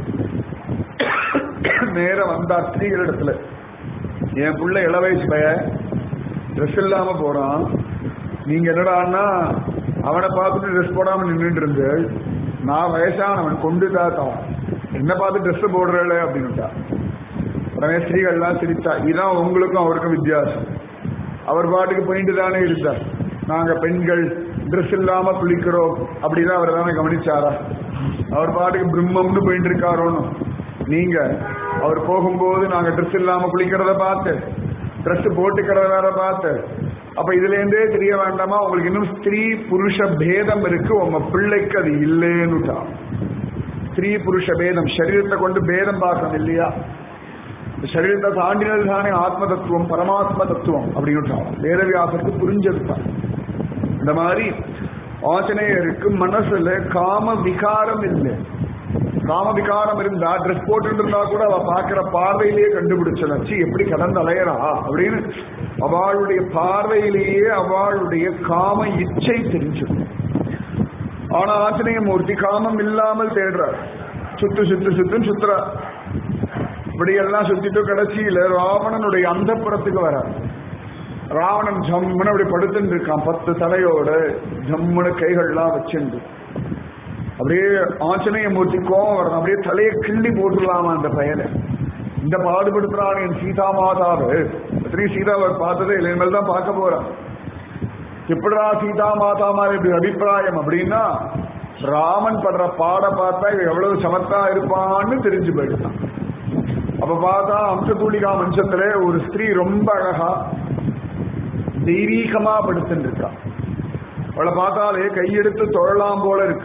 Speaker 1: நேரம் வந்தார் ஸ்திரீகள் இடத்துல என் புள்ள இள வயசு பைய ட்ரெஸ் இல்லாம போறான் நீங்க என்னடான்னா அவனை பார்த்துட்டு ட்ரெஸ் போடாம நின்றுட்டு இருந்து நான் வயசானவன் கொண்டு தாத்தா என்ன பார்த்து ட்ரெஸ் போடுறேன் அப்படின்னுட்டா உடனே ஸ்திரீகள்லாம் சிரித்தா இதான் உங்களுக்கும் அவருக்கும் வித்தியாசம் அவர் பாட்டுக்கு போயிட்டு தானே இருந்தார் நாங்க பெண்கள் ட்ரெஸ் இல்லாம குளிக்கிறோம் அப்படிதான் அவர் தானே கவனிச்சாரா அவர் பாட்டுக்கு பிரம்மம்னு போயிட்டு இருக்காரோன்னு நீங்க அவர் போகும்போது நாங்க ட்ரெஸ் இல்லாம குளிக்கிறத பார்த்து ட்ரெஸ் போட்டுக்கிறத வேற பார்த்து அப்ப இதுல இருந்தே தெரிய வேண்டாமா உங்களுக்கு இன்னும் ஸ்திரீ புருஷ பேதம் இருக்கு உங்க பிள்ளைக்கு அது இல்லைன்னுட்டா ஸ்திரீ புருஷ பேதம் சரீரத்தை கொண்டு பேதம் பார்க்கணும் இல்லையா இந்த சரீரத்தை தாண்டினது தானே ஆத்ம தத்துவம் பரமாத்ம தத்துவம் அப்படின்னு வேதவியாசத்துக்கு புரிஞ்சதுதான் இந்த மாதிரி ஆஞ்சநேயருக்கு மனசுல காம விகாரம் இல்லை காம விகாரம் இருந்தா ட்ரெஸ் போட்டு இருந்தா கூட அவ பாக்குற பார்வையிலேயே கண்டுபிடிச்சலச்சு எப்படி கடந்து அலையறா அப்படின்னு அவளுடைய பார்வையிலேயே அவளுடைய காம இச்சை தெரிஞ்சிடும் ஆனா ஆஞ்சநேய மூர்த்தி காமம் இல்லாமல் தேடுறார் சுத்து சுத்து சுத்துன்னு சுத்துறார் இப்படியெல்லாம் சுத்திட்டு கடைசியில ராவணனுடைய அந்தப்புறத்துக்கு வரார் ராவணன் ஜம்முன்னு அப்படி படுத்துட்டு இருக்கான் பத்து தலையோட ஜம்முன்னு கைகள்லாம் வச்சுண்டு அப்படியே ஆஞ்சநேய மூர்த்தி கோபம் வரணும் அப்படியே தலையை கிள்ளி போட்டுடலாமா அந்த பையனை இந்த பாடுபடுத்துறான் என் சீதா மாதாவை எத்தனை சீதாவை பார்த்ததே இல்லை இனிமேல் தான் பார்க்க போறான் எப்படிடா சீதா மாதா மாதிரி இப்படி அபிப்பிராயம் அப்படின்னா ராமன் படுற பாட பார்த்தா இவன் எவ்வளவு சமத்தா இருப்பான்னு தெரிஞ்சு போயிட்டான் அப்ப பார்த்தா அம்சதூளிகா மஞ்சத்துல ஒரு ஸ்திரீ ரொம்ப அழகா தெய்வீகமா படுத்துட்டு இருக்கா அவளை பார்த்தாலே கையெடுத்து தொழலாம் போல இருக்கு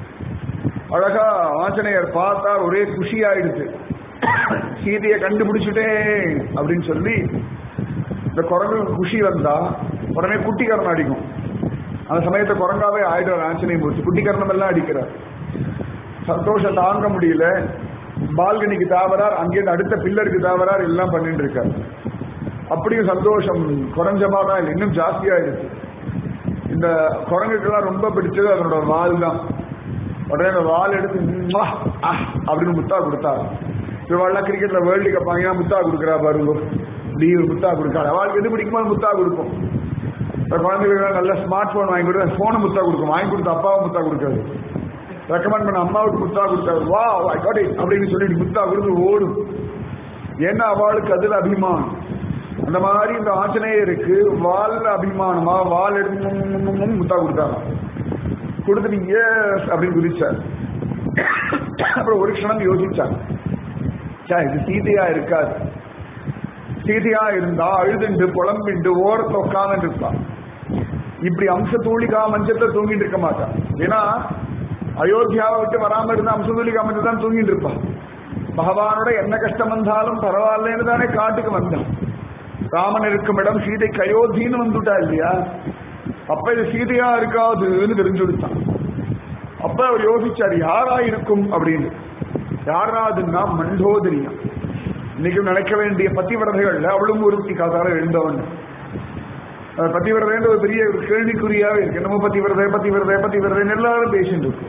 Speaker 1: அழகா ஆஞ்சநேயர் பார்த்தா ஒரே குஷி ஆயிடுச்சு சீதையை கண்டுபிடிச்சிட்டேன் அப்படின்னு சொல்லி இந்த குரங்கு குஷி வந்தா உடனே குட்டிக்கரணம் அடிக்கும் அந்த சமயத்தை குரங்காவே ஆயிடுவார் ஆஞ்சநேய மூர்த்தி குட்டிக்கரணம் எல்லாம் அடிக்கிறார் சந்தோஷம் தாங்க முடியல பால்கனிக்கு தாவறார் அங்கேருந்து அடுத்த பில்லருக்கு தாவறார் எல்லாம் பண்ணிட்டு இருக்கார் அப்படியும் சந்தோஷம் குறைஞ்சமா தான் இல்லை இன்னும் ஜாஸ்தியா இருக்கு இந்த குரங்குக்கெல்லாம் ரொம்ப பிடிச்சது அதனோட வால் தான் உடனே அந்த வால் எடுத்து ம்வா, ஆஹ் அப்படின்னு முத்தா கொடுத்தா இவாள்லாம் கிரிக்கெட்ல வேர்ல்டு கப் வாங்கினா முத்தா கொடுக்குறா பாருங்க லீவ் முத்தா கொடுக்காது அவளுக்கு எது பிடிக்குமோ அது முத்தா கொடுக்கும் இப்ப குழந்தைகளுக்கு நல்ல ஸ்மார்ட் போன் வாங்கி கொடுத்து போனை முத்தா கொடுக்கும் வாங்கி கொடுத்து அப்பாவை முத்தா கொடுக்காது ரெக்கமெண்ட் பண்ண அம்மாவுக்கு முத்தா கொடுத்தாரு வா ஐ காட் இட் அப்படின்னு சொல்லிட்டு முத்தா கொடுத்து ஓடும் ஏன்னா அவளுக்கு அதுல அபிமானம் அந்த மாதிரி இந்த ஆஞ்சநேயருக்கு வால்ல அபிமானமா வால் எடுத்து மும் மும் மும் மும் முத்தா கொடுத்தாங்க கொடுத்துட்டு எஸ் அப்படின்னு குதிச்சார் அப்புறம் ஒரு க்ஷணம் யோசிச்சார் சே, இது சீதையா இருக்காது சீதையா இருந்தா அழுதுண்டு புலம்பிண்டு ஓரத்துல உட்கார்ந்து இருப்பான் இப்படி அம்ச தூளிகா மஞ்சத்தை தூங்கிட்டு இருக்க மாட்டான் ஏன்னா அயோத்தியாவை விட்டு வராம இருந்த அம்ச தூளிகா மஞ்சள் தான் தூங்கிட்டு இருப்பான் பகவானோட என்ன கஷ்டம் வந்தாலும் பரவாயில்லன்னு தானே காட்டுக்கு வந்தான் ராமன் இருக்கும் இடம் சீதைக்கு அயோத்தின்னு வந்துட்டா இல்லையா அப்ப இது சீதையா இருக்காதுன்னு தெரிஞ்சு கொடுத்தான் அப்ப அவர் யோசிச்சார் யாரா இருக்கும் அப்படின்னு யாராதுன்னா மண்டோதரியா இன்னைக்கும் நினைக்க வேண்டிய பத்திவிரதைகள்ல அவளும் ஒருத்தி காதால எழுந்தவன் அஹ் பத்திவிரதைன்ற ஒரு பெரிய ஒரு கேள்விக்குறியாவே இருக்கு என்னமோ பத்திவிரதை பத்திவிரதை பத்திவிரதை எல்லாரும் பேசிட்டு இருக்கு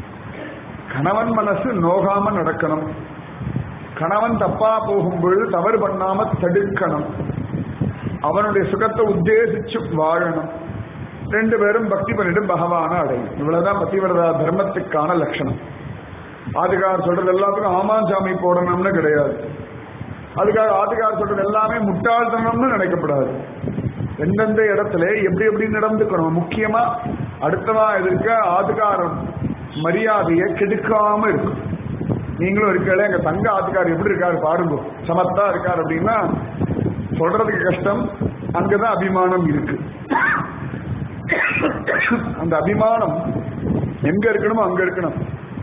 Speaker 1: கணவன் மனசு நோகாம நடக்கணும் கணவன் தப்பா போகும் பொழுது தவறு பண்ணாம தடுக்கணும் அவனுடைய சுகத்தை உத்தேசிச்சு வாழணும் ரெண்டு பேரும் பக்தி பண்ணிட்டு பகவான அடையும் இவ்வளவுதான் பத்திவிரதா தர்மத்துக்கான லட்சணம் ஆதிகார் சொல்றது எல்லாத்துக்கும் ஆமாஞ்சாமி போடணும்னு கிடையாது அதுக்காக ஆதிகார் சொல்றது எல்லாமே முட்டாள்தனம்னு நினைக்கப்படாது எந்தெந்த இடத்துல எப்படி எப்படி நடந்துக்கணும் முக்கியமா அடுத்தவா எதிர்க்க ஆதிகாரம் மரியாதையை கெடுக்காம இருக்கும் நீங்களும் இருக்கல எங்க தங்க ஆதிகார் எப்படி இருக்காரு பாருங்க சமத்தா இருக்காரு அப்படின்னா சொல்றதுக்கு கஷ்டம் அங்கதான் அபிமானம் இருக்கு அந்த அபிமானம் எங்க இருக்கணுமோ அங்க இருக்கணும்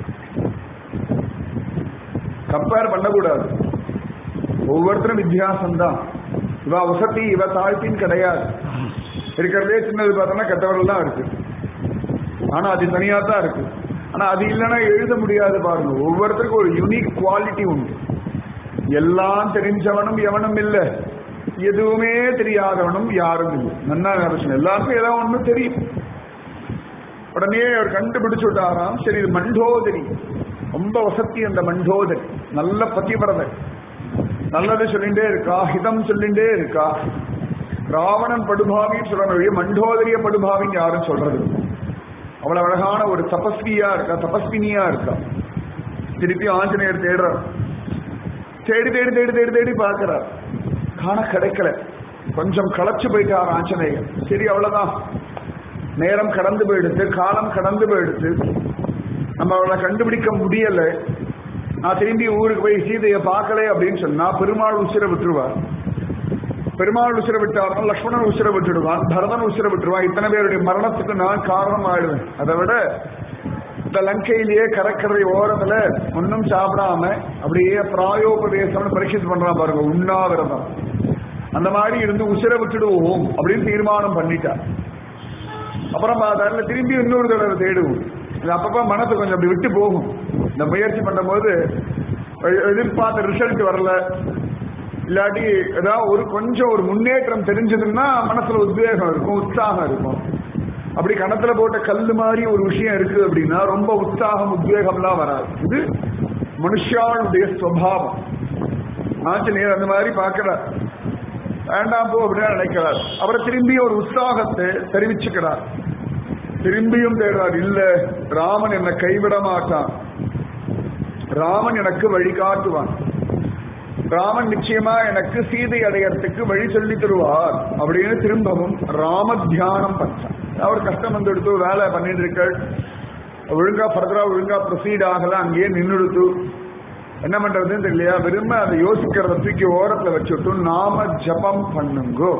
Speaker 1: கம்பேர் பண்ணக்கூடாது ஒவ்வொருத்தரும் வித்தியாசம் தான் இவ வசதி இவ தாழ்த்தின்னு கிடையாது இருக்கிறதே சின்னது பார்த்தோம்னா கெட்டவர்கள் தான் இருக்கு ஆனா அது தனியா தான் இருக்கு ஆனா அது இல்லைன்னா எழுத முடியாது பாருங்க ஒவ்வொருத்தருக்கும் ஒரு யூனிக் குவாலிட்டி உண்டு எல்லாம் தெரிஞ்சவனும் எவனும் இல்லை எதுவுமே தெரியாதவனும் யாரும் இல்லை நன்னா ஞாபகம் எல்லாருக்கும் ஏதோ ஒண்ணு தெரியும் உடனே அவர் கண்டுபிடிச்சு விட்டாராம் சரி இது மண்டோதரி ரொம்ப வசதி அந்த மண்டோதரி நல்ல பதிவிரதை நல்லது சொல்லிண்டே இருக்கா ஹிதம் சொல்லிண்டே இருக்கா ராவணன் படுபாவின்னு சொல்ற மண்டோதரிய படுபாவின்னு யாரும் சொல்றது இல்ல. அவ்வளவு அழகான ஒரு தபஸ்வியா இருக்கா தபஸ்வினியா இருக்கா திருப்பி ஆஞ்சநேயர் தேடுறார் தேடி தேடி தேடி தேடி தேடி பார்க்கிறார் காண கிடைக்கல கொஞ்சம் களைச்சு போயிட்டார் ஆஞ்சநேயர் சரி அவ்வளவுதான் நேரம் கடந்து போயிடுத்து காலம் கடந்து போயிடுத்து நம்ம அவளை கண்டுபிடிக்க முடியல நான் திரும்பி ஊருக்கு போய் சீதையை பார்க்கல அப்படின்னு சொன்னா பெருமாள் உசிர விட்டுருவார் பெருமாள் உசிர விட்டார்னா லக்ஷ்மணன் உசிர விட்டுடுவான் பரதன் உசிர விட்டுருவான் இத்தனை பேருடைய மரணத்துக்கு நான் காரணம் ஆயிடுவேன் அதை விட இந்த லங்கையிலேயே கடற்கரை ஓரத்துல ஒன்னும் சாப்பிடாம அப்படியே பிராயோபதேசம்னு பரீட்சித்து பண்றான் பாருங்க உண்ணாவிரதம் அந்த மாதிரி இருந்து உசிர விட்டுடுவோம் அப்படின்னு தீர்மானம் பண்ணிட்டார் அப்புறம் அதில் திரும்பி இன்னொரு தடவை தேடுவோம் இது அப்பப்ப மனசு கொஞ்சம் அப்படி விட்டு போகும் இந்த முயற்சி பண்ணும்போது எ- எதிர்பார்த்த ரிசல்ட் வரல இல்லாட்டி ஏதாவது ஒரு கொஞ்சம் ஒரு முன்னேற்றம் தெரிஞ்சதுன்னா மனசுல உத்வேகம் இருக்கும் உற்சாகம் இருக்கும் அப்படி கணத்துல போட்ட கல்லு மாதிரி ஒரு விஷயம் இருக்கு அப்படின்னா ரொம்ப உற்சாகம் உத்வேகம்லாம் வராது இது மனுஷாளுடைய சுவாவம் ஆஞ்சநேயர் அந்த மாதிரி பார்க்கிறார் வேண்டாம் போ அப்படின்னு நினைக்கிறார் அப்புறம் திரும்பி ஒரு உற்சாகத்தை தெரிவிச்சுக்கிறார் திரும்பியும் தேடுறார் இல்ல ராமன் என்னை கைவிட மாட்டான் ராமன் எனக்கு வழிகாட்டுவான் ராமன் நிச்சயமா எனக்கு சீதை அடையறதுக்கு வழி சொல்லி தருவார் அப்படின்னு திரும்பவும் ராம தியானம் பண்ணார் அவர் கஷ்டம் வந்து எடுத்து வேலை பண்ணிட்டு இருக்க ஒழுங்கா ஃபர்தரா ஒழுங்கா ப்ரொசீட் ஆகல அங்கேயே நின்றுடுத்து என்ன பண்றதுன்னு தெரியலையா விரும்ப அதை யோசிக்கிறத தூக்கி ஓரத்துல வச்சுட்டு நாம ஜபம் பண்ணுங்கோ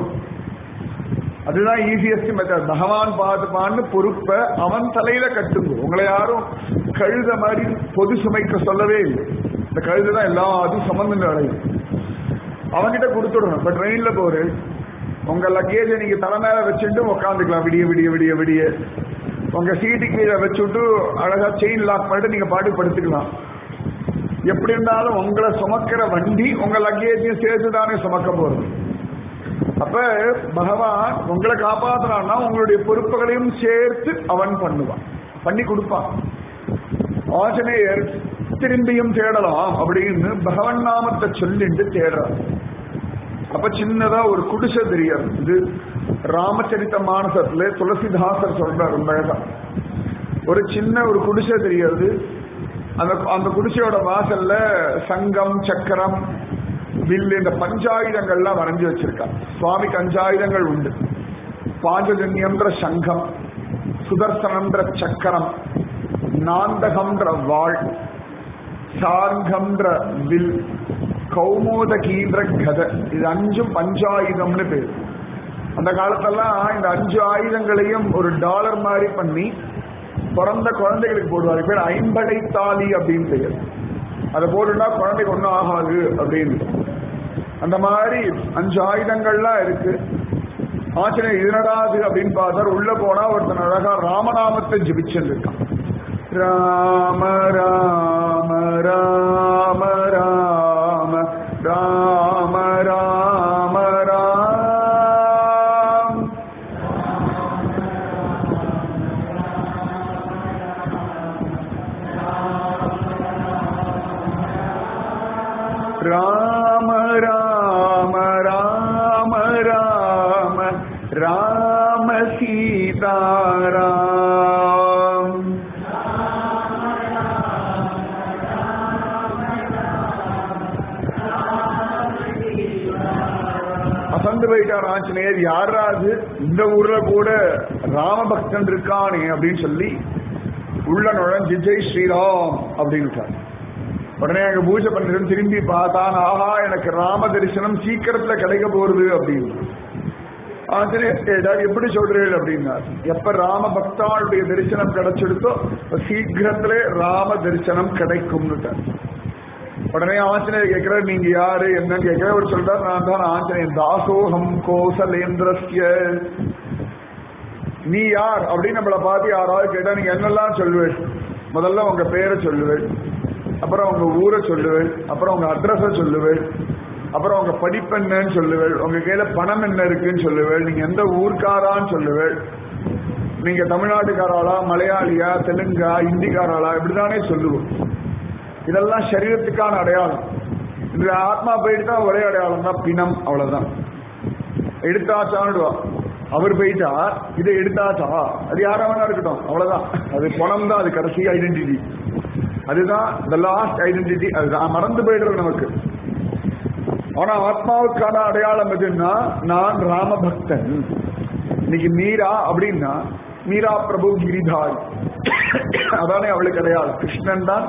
Speaker 1: அதுதான் ஈஸியஸ்ட் மெத்தட் பகவான் பார்த்துப்பான்னு பொறுப்பை அவன் தலையில கட்டுங்க உங்களை யாரும் கழுத மாதிரி பொது சுமைக்க சொல்லவே இல்லை இந்த கழுதை தான் எல்லா அதுவும் சம்பந்தம் அடையும் அவன்கிட்ட கொடுத்துடணும் இப்ப ட்ரெயின்ல போறேன் உங்க லக்கேஜை நீங்க தலை மேல வச்சுட்டு உட்காந்துக்கலாம் விடிய விடிய விடிய விடிய உங்க சீட்டு கீழே வச்சுட்டு அழகா செயின் லாக் பண்ணிட்டு நீங்க பாட்டு படுத்துக்கலாம் எப்படி இருந்தாலும் உங்களை சுமக்கிற வண்டி உங்க லக்கேஜையும் சேர்த்து தானே சுமக்க போறது அப்ப பகவான் உங்களை காப்பாத்துறான்னா உங்களுடைய பொறுப்புகளையும் சேர்த்து அவன் பண்ணுவான் பண்ணி கொடுப்பான் ஆஞ்சநேயர் திரும்பியும் தேடலாம் அப்படின்னு பகவன் நாமத்தை சொல்லிட்டு தேடுறார் அப்ப சின்னதா ஒரு குடிசை தெரியாது இது ராமச்சரித்த மானசத்துல துளசிதாசர் சொல்றார் ரொம்ப அழகா ஒரு சின்ன ஒரு குடிசை தெரியாது அந்த அந்த குடிசையோட வாசல்ல சங்கம் சக்கரம் வில்லு இந்த பஞ்சாயுதங்கள்லாம் வரைஞ்சு வச்சிருக்கான் சுவாமிக்கு அஞ்சாயுதங்கள் உண்டு பாஞ்சஜன்யம்ன்ற சங்கம் சுதர்சனம்ன்ற சக்கரம் நாந்தகம்ன்ற வாழ் சார்கம்ன்ற வில் கௌமோதகீன்ற கதை இது அஞ்சும் பஞ்சாயுதம்னு பேர் அந்த காலத்தெல்லாம் இந்த அஞ்சு ஆயுதங்களையும் ஒரு டாலர் மாதிரி பண்ணி பிறந்த குழந்தைகளுக்கு போடுவார் பேர் ஐம்படை தாலி அப்படின்னு பெயர் அதை போட்டுட்டா குழந்தைக்கு ஒன்றும் ஆகாது அப்படின்னு அந்த மாதிரி அஞ்சு ஆயுதங்கள்லாம் இருக்கு ஆச்சரியம் இதனடாது அப்படின்னு பார்த்தார் உள்ள போனா ஒருத்தன் அழகா ராமநாமத்தை ஜபிச்சுட்டு இருக்கான் ராம ராம ராம ராம ராம ராம ராம் ராம ராம ராம ராம ராம சீதாராம் அசந்து போயிட்டார் ஆஞ்சநேயர் யாராவது இந்த ஊர்ல கூட ராமபக்தன் இருக்கானே அப்படின்னு சொல்லி உள்ள நுழைஞ்சு ஜெய் ஸ்ரீராம் அப்படின்னு உடனே அங்க பூஜை பண்ணிட்டு திரும்பி பார்த்தான் ஆஹா எனக்கு ராம தரிசனம் சீக்கிரத்துல கிடைக்க போறது அப்படின்னு ஆஞ்சநேயர் கேட்டார் எப்படி சொல்றீர்கள் அப்படின்னார் எப்ப ராம பக்தாளுடைய தரிசனம் கிடைச்சிடுத்தோ சீக்கிரத்திலே ராம தரிசனம் கிடைக்கும்னுட்டார் உடனே ஆஞ்சநேயர் கேட்கிறார் நீங்க யாரு என்னன்னு கேட்கிற அவர் சொல்றார் நான் தான் ஆஞ்சநேயன் தாசோகம் கோசலேந்திரஸ்ய நீ யார் அப்படின்னு நம்மளை பார்த்து யாராவது கேட்டா நீங்க என்னெல்லாம் சொல்லுவேன் முதல்ல உங்க பேரை சொல்லுவேன் அப்புறம் உங்க ஊரை சொல்லுவேன் அப்புறம் உங்க அட்ரஸ சொல்லுவேன் அப்புறம் உங்க படிப்பு என்னன்னு சொல்லுவேன் உங்க கையில பணம் என்ன இருக்குன்னு சொல்லுவேன் நீங்க எந்த ஊர்க்காரான்னு சொல்லுவேன் நீங்க தமிழ்நாட்டுக்காராளா மலையாளியா தெலுங்கா இந்திக்காராளா இப்படிதானே சொல்லுவோம் இதெல்லாம் சரீரத்துக்கான அடையாளம் இந்த ஆத்மா போயிட்டு ஒரே அடையாளம் தான் பிணம் அவ்வளவுதான் எடுத்தாச்சான்னுடுவா அவர் போயிட்டா இதை எடுத்தாச்சா அது யாரா வேணா இருக்கட்டும் அவ்வளவுதான் அது பணம் தான் அது கடைசி ஐடென்டிட்டி அதுதான் த லாஸ்ட் ஐடென்டிட்டி அதுதான் மறந்து போயிடுறது நமக்கு ஆனா ஆத்மாவுக்கான அடையாளம் எதுன்னா நான் ராமபக்தன் இன்னைக்கு மீரா அப்படின்னா மீரா பிரபு கிரிதாரி அதானே அவளுக்கு அடையாளம் கிருஷ்ணன் தான்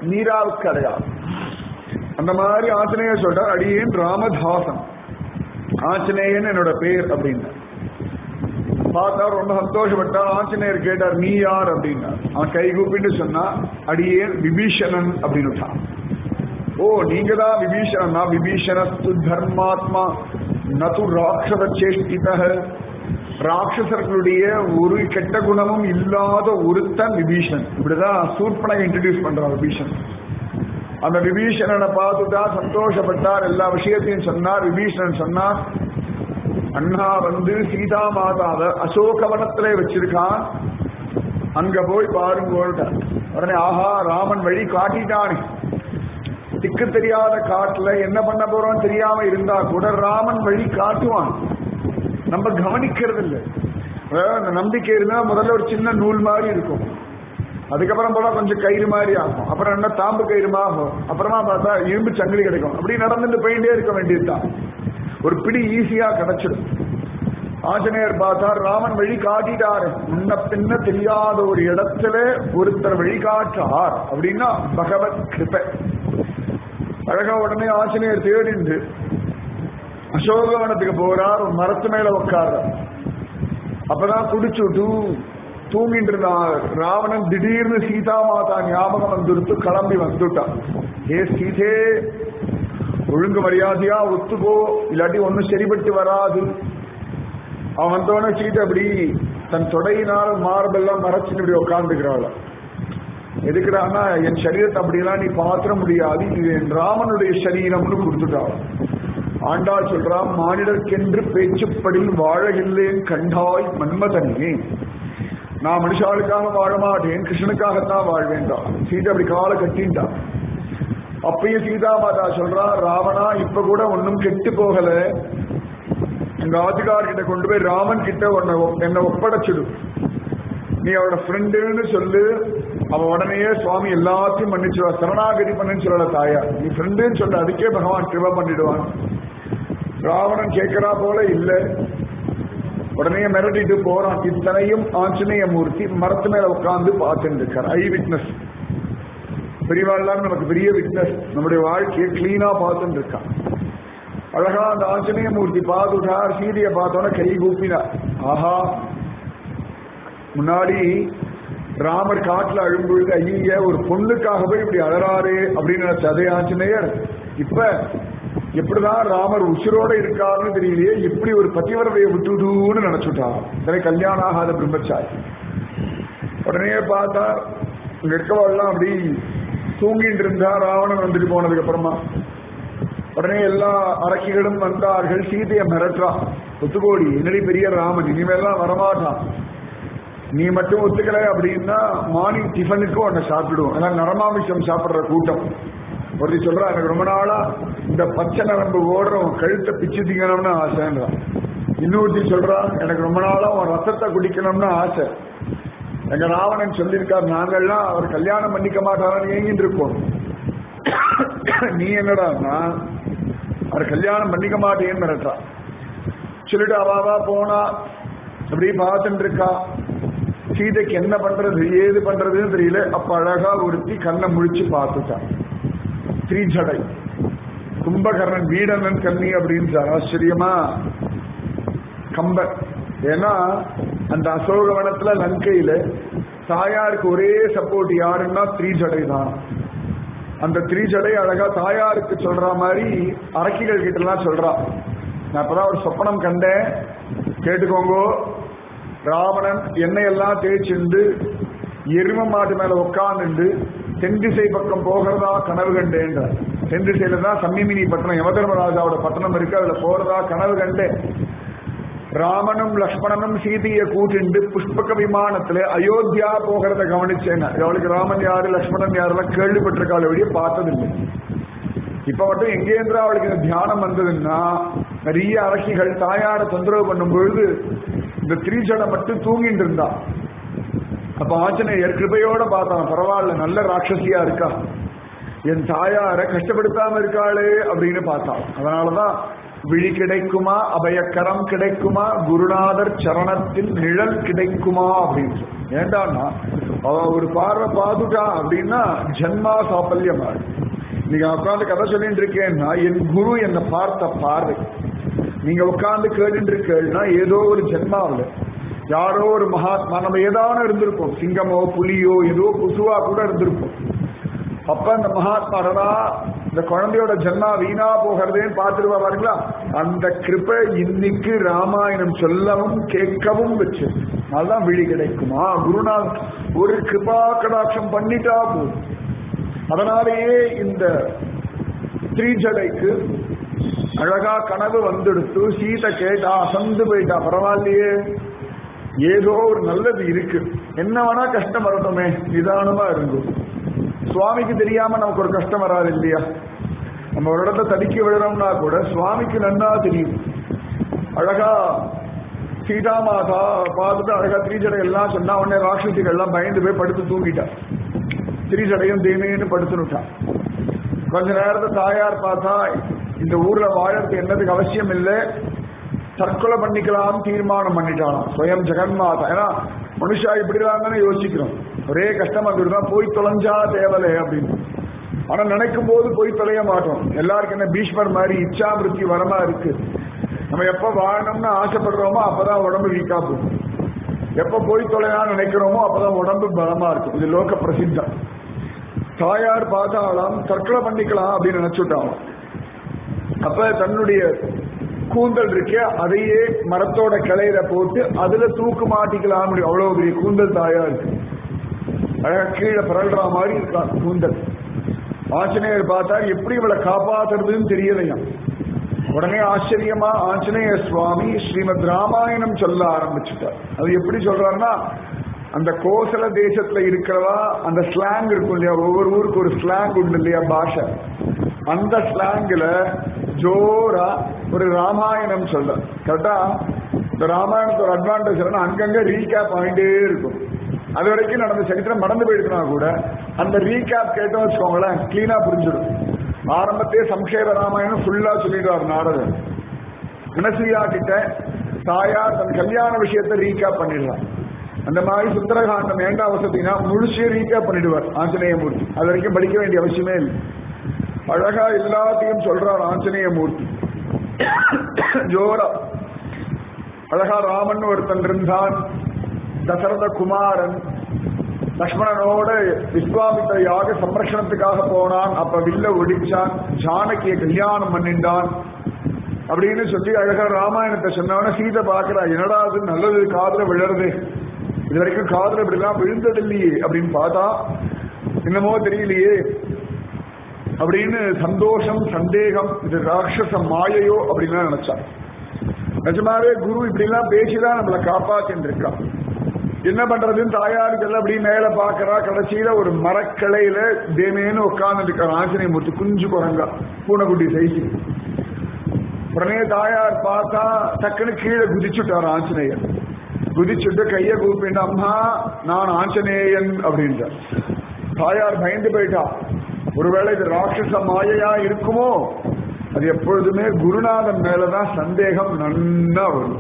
Speaker 1: மீராவுக்கு அடையாளம் அந்த மாதிரி ஆஞ்சநேயர் சொல்றார் அடியேன் ராமதாசன் ஆஞ்சநேயன் என்னோட பேர் அப்படின்னு பார்த்தா ரொம்ப சந்தோஷப்பட்டா ஆஞ்சநேயர் கேட்டார் நீ யார் அப்படின்னா அவன் கை கூப்பிட்டு சொன்னா அடியேன் விபீஷணன் அப்படின்னு விட்டான். ஓ நீங்க தான் விபீஷணனா விபீஷணஸ்து தர்மாத்மா நது ராட்சத சேஷ்டித ராட்சசர்களுடைய ஒரு கெட்ட குணமும் இல்லாத ஒருத்தன் விபீஷன் இப்படிதான் சூர்பனை இன்ட்ரடியூஸ் பண்றான் விபீஷன் அந்த விபீஷணனை பார்த்துட்டா சந்தோஷப்பட்டார் எல்லா விஷயத்தையும் சொன்னார் விபீஷணன் சொன்னார் அண்ணா வந்து சீதா மாதாவை அசோகவனத்திலே வச்சிருக்கான் அங்க போய் பாருங்க உடனே ஆஹா ராமன் வழி காட்டிட்டானே திக்கு தெரியாத காட்டுல என்ன பண்ண போறோம் தெரியாம இருந்தா கூட ராமன் வழி காட்டுவான் நம்ம கவனிக்கிறது இல்லை அதாவது அந்த நம்பிக்கை இருந்தா முதல்ல ஒரு சின்ன நூல் மாதிரி இருக்கும் அதுக்கப்புறம் போல கொஞ்சம் கயிறு மாதிரி ஆகும் அப்புறம் என்ன தாம்பு கயிறுமா ஆகும் அப்புறமா பார்த்தா இரும்பு சங்கிலி கிடைக்கும் அப்படி நடந்துட்டு போயிட்டே இருக்க வேண்டியதுதான் ஒரு பிடி ஈஸியா கிடைச்சிடும் ஆஞ்சநேயர் பார்த்தார் ராமன் வழி காட்டிட்டாரு முன்ன பின்ன தெரியாத ஒரு இடத்துல ஒருத்தர் வழி காட்டார் அப்படின்னா பகவத் கிருபை அழகா உடனே ஆஞ்சநேயர் தேடிண்டு அசோகவனத்துக்கு போறார் ஒரு மரத்து மேல உட்கார்றார் அப்பதான் குடிச்சுட்டு தூங்கிட்டு இருந்தான் ராவணன் திடீர்னு சீதா மாதா ஞாபகம் வந்துடுத்து கிளம்பி வந்துட்டான் ஏ சீதே ஒழுங்கு மரியாதையா ஒத்துக்கோ இல்லாட்டி ஒன்னும் சரிபட்டு வராது அவன் வந்தோடனே சீதை அப்படி தன் தொடையினால் மார்பெல்லாம் மறைச்சுன்னு இப்படி உட்காந்துக்கிறாள் எதுக்குறான்னா என் சரீரத்தை அப்படியெல்லாம் நீ பாத்திர முடியாது இது என் ராமனுடைய சரீரம்னு கொடுத்துட்டாள் ஆண்டாள் சொல்றான் மானிடர்க்கென்று பேச்சுப்படில் வாழகில்லேன் கண்டாய் மன்மதனே நான் மனுஷாளுக்காக வாழ மாட்டேன் கிருஷ்ணனுக்காகத்தான் வாழ்வேன்டான் சீதை அப்படி காலை கட்டின்டான் அப்பயும் சீதா மாதா சொல்றா ராவணா இப்ப கூட ஒன்னும் கெட்டு போகல எங்க ஆதிகார் கிட்ட கொண்டு போய் ராமன் கிட்ட உன்னை ஒப்- என்னை ஒப்படைச்சிடு நீ அவரோட ஃப்ரெண்டுன்னு சொல்லு அவ உடனேயே சுவாமி எல்லாத்தையும் மன்னிச்சிருவா சரணாகதி பண்ணுன்னு சொல்லல தாயா நீ ஃப்ரெண்டுன்னு சொல்ல அதுக்கே பகவான் கிருப பண்ணிடுவான் ராவணன் கேட்கிறா போல இல்ல உடனே மிரட்டிட்டு போறான் இத்தனையும் ஆஞ்சநேய மூர்த்தி மரத்து மேல உட்கார்ந்து பார்த்துட்டு இருக்கார் ஐ விட்னஸ் பெரியவாள்லாம் நமக்கு பெரிய விட்னஸ் நம்முடைய வாழ்க்கையை கிளீனா பார்த்துட்டு இருக்கான் அழகா அந்த ஆஞ்சநேய மூர்த்தி பார்த்துட்டார் சீதையை பார்த்தோன்னே கை கூப்பினார் ஆஹா முன்னாடி ராமர் காட்டுல அழும்பொழுது ஐய ஒரு பொண்ணுக்காகவே இப்படி அழறாரு அப்படின்னு நினைச்ச அதே ஆஞ்சநேயர் இப்ப எப்படிதான் ராமர் உசிரோட இருக்காருன்னு தெரியலையே இப்படி ஒரு பதிவரதையை விட்டுடுன்னு நினைச்சுட்டார் சரி கல்யாணம் ஆகாத பிரம்மச்சாரி உடனே பார்த்தா இங்க இருக்கவெல்லாம் அப்படி தூங்கிட்டு இருந்தா ராவணன் வந்துட்டு போனதுக்கு அப்புறமா உடனே எல்லா அரக்கிகளும் வந்தார்கள் சீதையை மிரட்டுறா ஒத்துக்கோடி என்னடி பெரிய ராமன் இனிமேல்லாம் வரமாட்டான் நீ மட்டும் ஒத்துக்கல அப்படின்னா மார்னிங் டிஃபனுக்கு உன்னை சாப்பிடுவோம் ஏன்னா நரமாமிஷம் சாப்பிடுற கூட்டம் ஒருத்தி சொல்றா எனக்கு ரொம்ப நாளா இந்த பச்சை நரம்பு ஓடுற உன் கழுத்தை பிச்சு திங்கணும்னு ஆசைன்றான் இன்னொருத்தி சொல்றா எனக்கு ரொம்ப நாளா உன் ரத்தத்தை குடிக்கணும்னு ஆசை எங்க ராவணன் சொல்லியிருக்கார் நாங்கள்லாம் அவர் கல்யாணம் பண்ணிக்க மாட்டாரன்னு ஏங்கிட்டு இருக்கோம் நீ என்னடான்னா அவர் கல்யாணம் பண்ணிக்க மாட்டேன்னு மிரட்டா சொல்லிட்டு அவாவா போனா அப்படி பார்த்துட்டு இருக்கா சீதைக்கு என்ன பண்றது ஏது பண்றதுன்னு தெரியல அப்ப அழகா ஒருத்தி கண்ணை முழிச்சு பார்த்துட்டான் ஸ்ரீஜடை கும்பகர்ணன் வீடனன் கண்ணி அப்படின்னு ஆச்சரியமா கம்பன் ஏன்னா அந்த அசோகவனத்துல லங்கையில தாயாருக்கு ஒரே சப்போர்ட் யாருன்னா த்ரீஜடை தான் அந்த த்ரீஜடை அழகா தாயாருக்கு சொல்ற மாதிரி அரக்கிகள் கிட்ட எல்லாம் சொல்றா நான் அப்பதான் ஒரு சொப்பனம் கண்டேன் கேட்டுக்கோங்க ராவணன் எண்ணெயெல்லாம் தேய்ச்சிண்டு எரும மாட்டு மேல உட்கார்ந்து தென் திசை பக்கம் போகிறதா கனவு கண்டேன்ற தென் திசையில தான் சம்மிமினி பட்டணம் யமதர்மராஜாவோட பட்டணம் இருக்கு அதுல போறதா கனவு கண்டேன் ராமனும் லக்ஷ்மணனும் சீதையை கூட்டிண்டு புஷ்பக விமானத்துல அயோத்தியா போகிறத கவனிச்சேன் அவளுக்கு ராமன் யாரு லக்ஷ்மணன் யாரெல்லாம் கேள்விப்பட்டிருக்காள் வெளியே பார்த்ததில்லை இப்ப மட்டும் எங்கேந்திரா அவளுக்கு இந்த தியானம் வந்ததுன்னா நிறைய அரசிகள் தாயார தொந்தரவு பண்ணும் பொழுது இந்த திரீஜடை மட்டும் தூங்கிட்டு இருந்தா அப்ப ஆஞ்சநேயர் கிருபையோட பார்த்தான் பரவாயில்ல நல்ல ராட்சசியா இருக்கா என் தாயார கஷ்டப்படுத்தாம இருக்காளே அப்படின்னு பார்த்தான் அதனாலதான் விழி கிடைக்குமா அபயக்கரம் கிடைக்குமா குருநாதர் சரணத்தில் நிழல் கிடைக்குமா அப்படின்னு சொல்லி. ஏண்டான்னா அவ ஒரு பார்வை பார்த்துட்டா அப்படின்னா ஜன்மா சாப்பல்யம் ஆகும். நீங்க உட்காந்து கதை சொல்லிட்டு இருக்கேன்னா என் குரு என்னை பார்த்த பார்வை நீங்க உட்கார்ந்து கேட்டுட்டு இருக்கேன்னா ஏதோ ஒரு ஜென்மாவில் யாரோ ஒரு மகாத்மா நம்ம ஏதான இருந்திருப்போம் சிங்கமோ புலியோ ஏதோ புசுவா கூட இருந்திருப்போம் அப்ப அந்த மகாத்மாரடா இந்த குழந்தையோட ஜென்மா வீணா போகிறதேன்னு பார்த்துருவா பாருங்களா அந்த கிருப்பை இன்னைக்கு ராமாயணம் சொல்லவும் கேட்கவும் வச்சு அதுதான் விழி கிடைக்குமா குருநாத் ஒரு கிருபா கடாட்சம் பண்ணிட்டா போதும் அதனாலேயே இந்த ஸ்ரீஜடைக்கு அழகா கனவு வந்துடுத்து சீதை கேட்டா அசந்து போயிட்டா பரவாயில்லையே ஏதோ ஒரு நல்லது இருக்கு என்ன வேணா கஷ்டம் வரட்டுமே நிதானமா இருக்கும் சுவாமிக்கு தெரியாம நமக்கு ஒரு கஷ்டம் வராது இல்லையா நம்ம ஒரு இடத்த தடுக்கி விடுறோம்னா கூட சுவாமிக்கு நன்னா தெரியும் அழகா சீதா மாதா பார்த்துட்டு அழகா திரிஜடை எல்லாம் சொன்னா உடனே ராட்சசிகள் எல்லாம் பயந்து போய் படுத்து தூங்கிட்டா திரிஜடையும் தேனேன்னு படுத்துனுட்டான் கொஞ்ச நேரத்தை தாயார் பார்த்தா இந்த ஊர்ல வாழறதுக்கு என்னதுக்கு அவசியம் இல்லை தற்கொலை பண்ணிக்கலாம் தீர்மானம் பண்ணிட்டாலும் ஸ்வயம் ஜெகன்மாதா ஏன்னா மனுஷா இப்படிதான் தானே யோசிக்கிறோம் ஒரே கஷ்டமா இருக்குதான் போய் தொலைஞ்சா தேவலை அப்படின்னு ஆனா நினைக்கும் போது போய் தொலைய மாட்டோம் எல்லாருக்கும் என்ன பீஷ்மர் மாதிரி இச்சா மிருத்தி வரமா இருக்கு நம்ம எப்ப வாழணும்னு ஆசைப்படுறோமோ அப்பதான் உடம்பு வீக்கா போகும் எப்ப போய் தொலையான்னு நினைக்கிறோமோ அப்பதான் உடம்பு பலமா இருக்கும் இது லோக பிரசித்தம் தாயார் பார்த்தாலும் தற்கொலை பண்ணிக்கலாம் அப்படின்னு நினைச்சுட்டாங்க அப்ப தன்னுடைய கூந்தல் இருக்கே அதையே மரத்தோட கிளையில போட்டு அதுல தூக்கு மாட்டிக்கலாம் அவ்வளவு பெரிய கூந்தல் தாயா இருக்கு அழகா கீழே பரல்ற மாதிரி இருக்கான் கூந்தல் ஆஞ்சநேயர் பார்த்தா எப்படி இவளை காப்பாத்துறதுன்னு தெரியலையா உடனே ஆச்சரியமா ஆஞ்சநேய சுவாமி ஸ்ரீமத் ராமாயணம் சொல்ல ஆரம்பிச்சுட்டார் அது எப்படி சொல்றாருன்னா அந்த கோசல தேசத்துல இருக்கிறவா அந்த ஸ்லாங் இருக்கும் இல்லையா ஒவ்வொரு ஊருக்கு ஒரு ஸ்லாங் உண்டு இல்லையா பாஷை அந்த ஸ்லாங்ல ஜோரா ஒரு ராமாயணம் சொல்ல கரெக்டா இந்த ராமாயணத்தோட அட்வான்டேஜ் அங்கங்க ரீகேப் ஆகிட்டே இருக்கும் அது வரைக்கும் நடந்த சரித்திரம் மறந்து போயிருக்கனா கூட அந்த ரீகேப் கேட்டோம் வச்சுக்கோங்களேன் கிளீனா புரிஞ்சிடும் ஆரம்பத்தையே சம்ஷேர ராமாயணம் ஃபுல்லா சொல்லிடுவார் நாரதர் மனசியா கிட்ட தாயார் தன் கல்யாண விஷயத்தை ரீகேப் பண்ணிடலாம் அந்த மாதிரி சுந்தரகாண்டம் ஏண்டா வசதினா முழுசே ரீகேப் பண்ணிடுவார் ஆஞ்சநேயமூர்த்தி அது வரைக்கும் படிக்க வேண்டிய அவசியமே இல்லை அழகா எல்லாத்தையும் சொல்றார் ஆஞ்சநேயமூர்த்தி ஜோரா அழகா ராமன் ஒருத்தன் இருந்தான் தசரத குமாரன் லக்ஷ்மணனோட விஸ்வாமித்த யாக சம்ரஷணத்துக்காக போனான் அப்ப வில்ல ஒடிச்சான் ஜானகிய கல்யாணம் பண்ணிண்டான் அப்படின்னு சொல்லி அழகா ராமாயணத்தை சொன்னவன சீதை பாக்குறா என்னடா அது நல்லது காதுல விழறது இது வரைக்கும் காதுல இப்படிலாம் விழுந்தது இல்லையே அப்படின்னு பார்த்தா என்னமோ தெரியலையே அப்படின்னு சந்தோஷம் சந்தேகம் இது ராட்சச மாயையோ அப்படின்னு நினைச்சான் நிஜமாவே குரு இப்படி எல்லாம் பேசிதான் நம்மளை காப்பாத்தின்னு இருக்கான் என்ன பண்றதுன்னு தாயாருக்கு அப்படி மேல பாக்குறா கடைசியில ஒரு மரக்கிளையில தேமேன்னு உட்கார்ந்து இருக்கான் ஆஞ்சநேய மூர்த்தி குஞ்சு குரங்கா பூனைக்குட்டி சைசி உடனே தாயார் பார்த்தா டக்குன்னு கீழே குதிச்சுட்டார் ஆஞ்சநேயர் குதிச்சுட்டு கைய கூப்பிட்டு அம்மா நான் ஆஞ்சநேயன் அப்படின்றார் தாயார் பயந்து போயிட்டா ஒருவேளை இது ராட்சச மாயையா இருக்குமோ அது எப்பொழுதுமே குருநாதன் மேலதான் சந்தேகம் நன்னா வரும்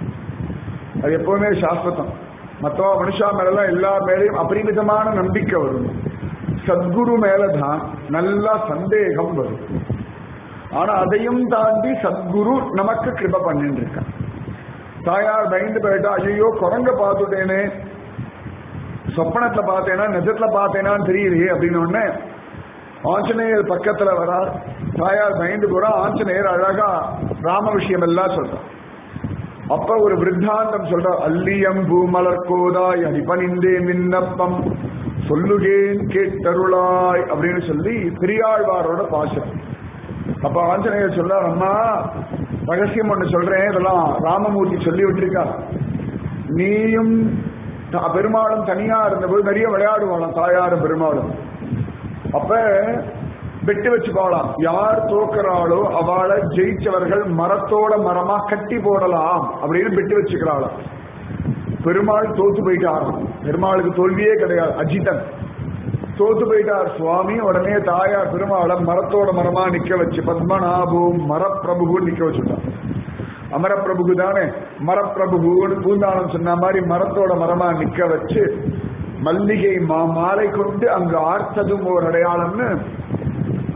Speaker 1: அது எப்பவுமே சாஸ்வதம் மற்ற மனுஷா மேலதான் எல்லா மேலையும் அபரிமிதமான நம்பிக்கை வரும் சத்குரு மேலதான் நல்லா சந்தேகம் வரும் ஆனா அதையும் தாண்டி சத்குரு நமக்கு கிருப பண்ணிட்டு இருக்கான் தாயார் பயந்து போயிட்டா ஐயோ குரங்க பார்த்துட்டேனே சொப்பனத்துல பார்த்தேனா நிஜத்துல பார்த்தேனான்னு தெரியலையே அப்படின்னு உடனே ஆஞ்சநேயர் பக்கத்துல வரார் தாயார் பயந்து போறா ஆஞ்சநேயர் அழகா ராம விஷயம் எல்லாம் சொல்றார் அப்ப ஒரு விருத்தாந்தம் சொல்ற அல்லியம் பூமலர் கோதாய் அடிபணிந்தேன் விண்ணப்பம் சொல்லுகேன் கேட்டருளாய் அப்படின்னு சொல்லி பெரியாழ்வாரோட பாசம் அப்ப ஆஞ்சநேயர் சொல்றார் அம்மா ரகசியம் ஒண்ணு சொல்றேன் இதெல்லாம் ராமமூர்த்தி சொல்லி விட்டுருக்கா நீயும் த- பெருமாளும் தனியா இருந்தபோது நிறைய விளையாடுவாளாம் தாயாரும் பெருமாளும் அப்ப வெட்டு வச்சுக்கோலாம் யார் தோக்குறாளோ அவளை ஜெயிச்சவர்கள் மரத்தோட மரமா கட்டி போடலாம் அப்படின்னு வெட்டு வச்சுக்கிறாளாம் பெருமாள் தோத்து போயிட்டாராம் பெருமாளுக்கு தோல்வியே கிடையாது அஜிதன் தோத்து போயிட்டார் சுவாமி உடனே தாயார் பெருமாளை மரத்தோட மரமா நிக்க வச்சு பத்மநாபும் மரப்பிரபுவும் நிக்க வச்சுட்டான் அமரப்பிரபுகு தானே மரப்பிரபுன்னு பூந்தானம் சொன்ன மாதிரி மரத்தோட மரமா நிக்க வச்சு மல்லிகை மா மாலை கொண்டு அங்கு ஆர்த்ததும் ஒரு அடையாளம்னு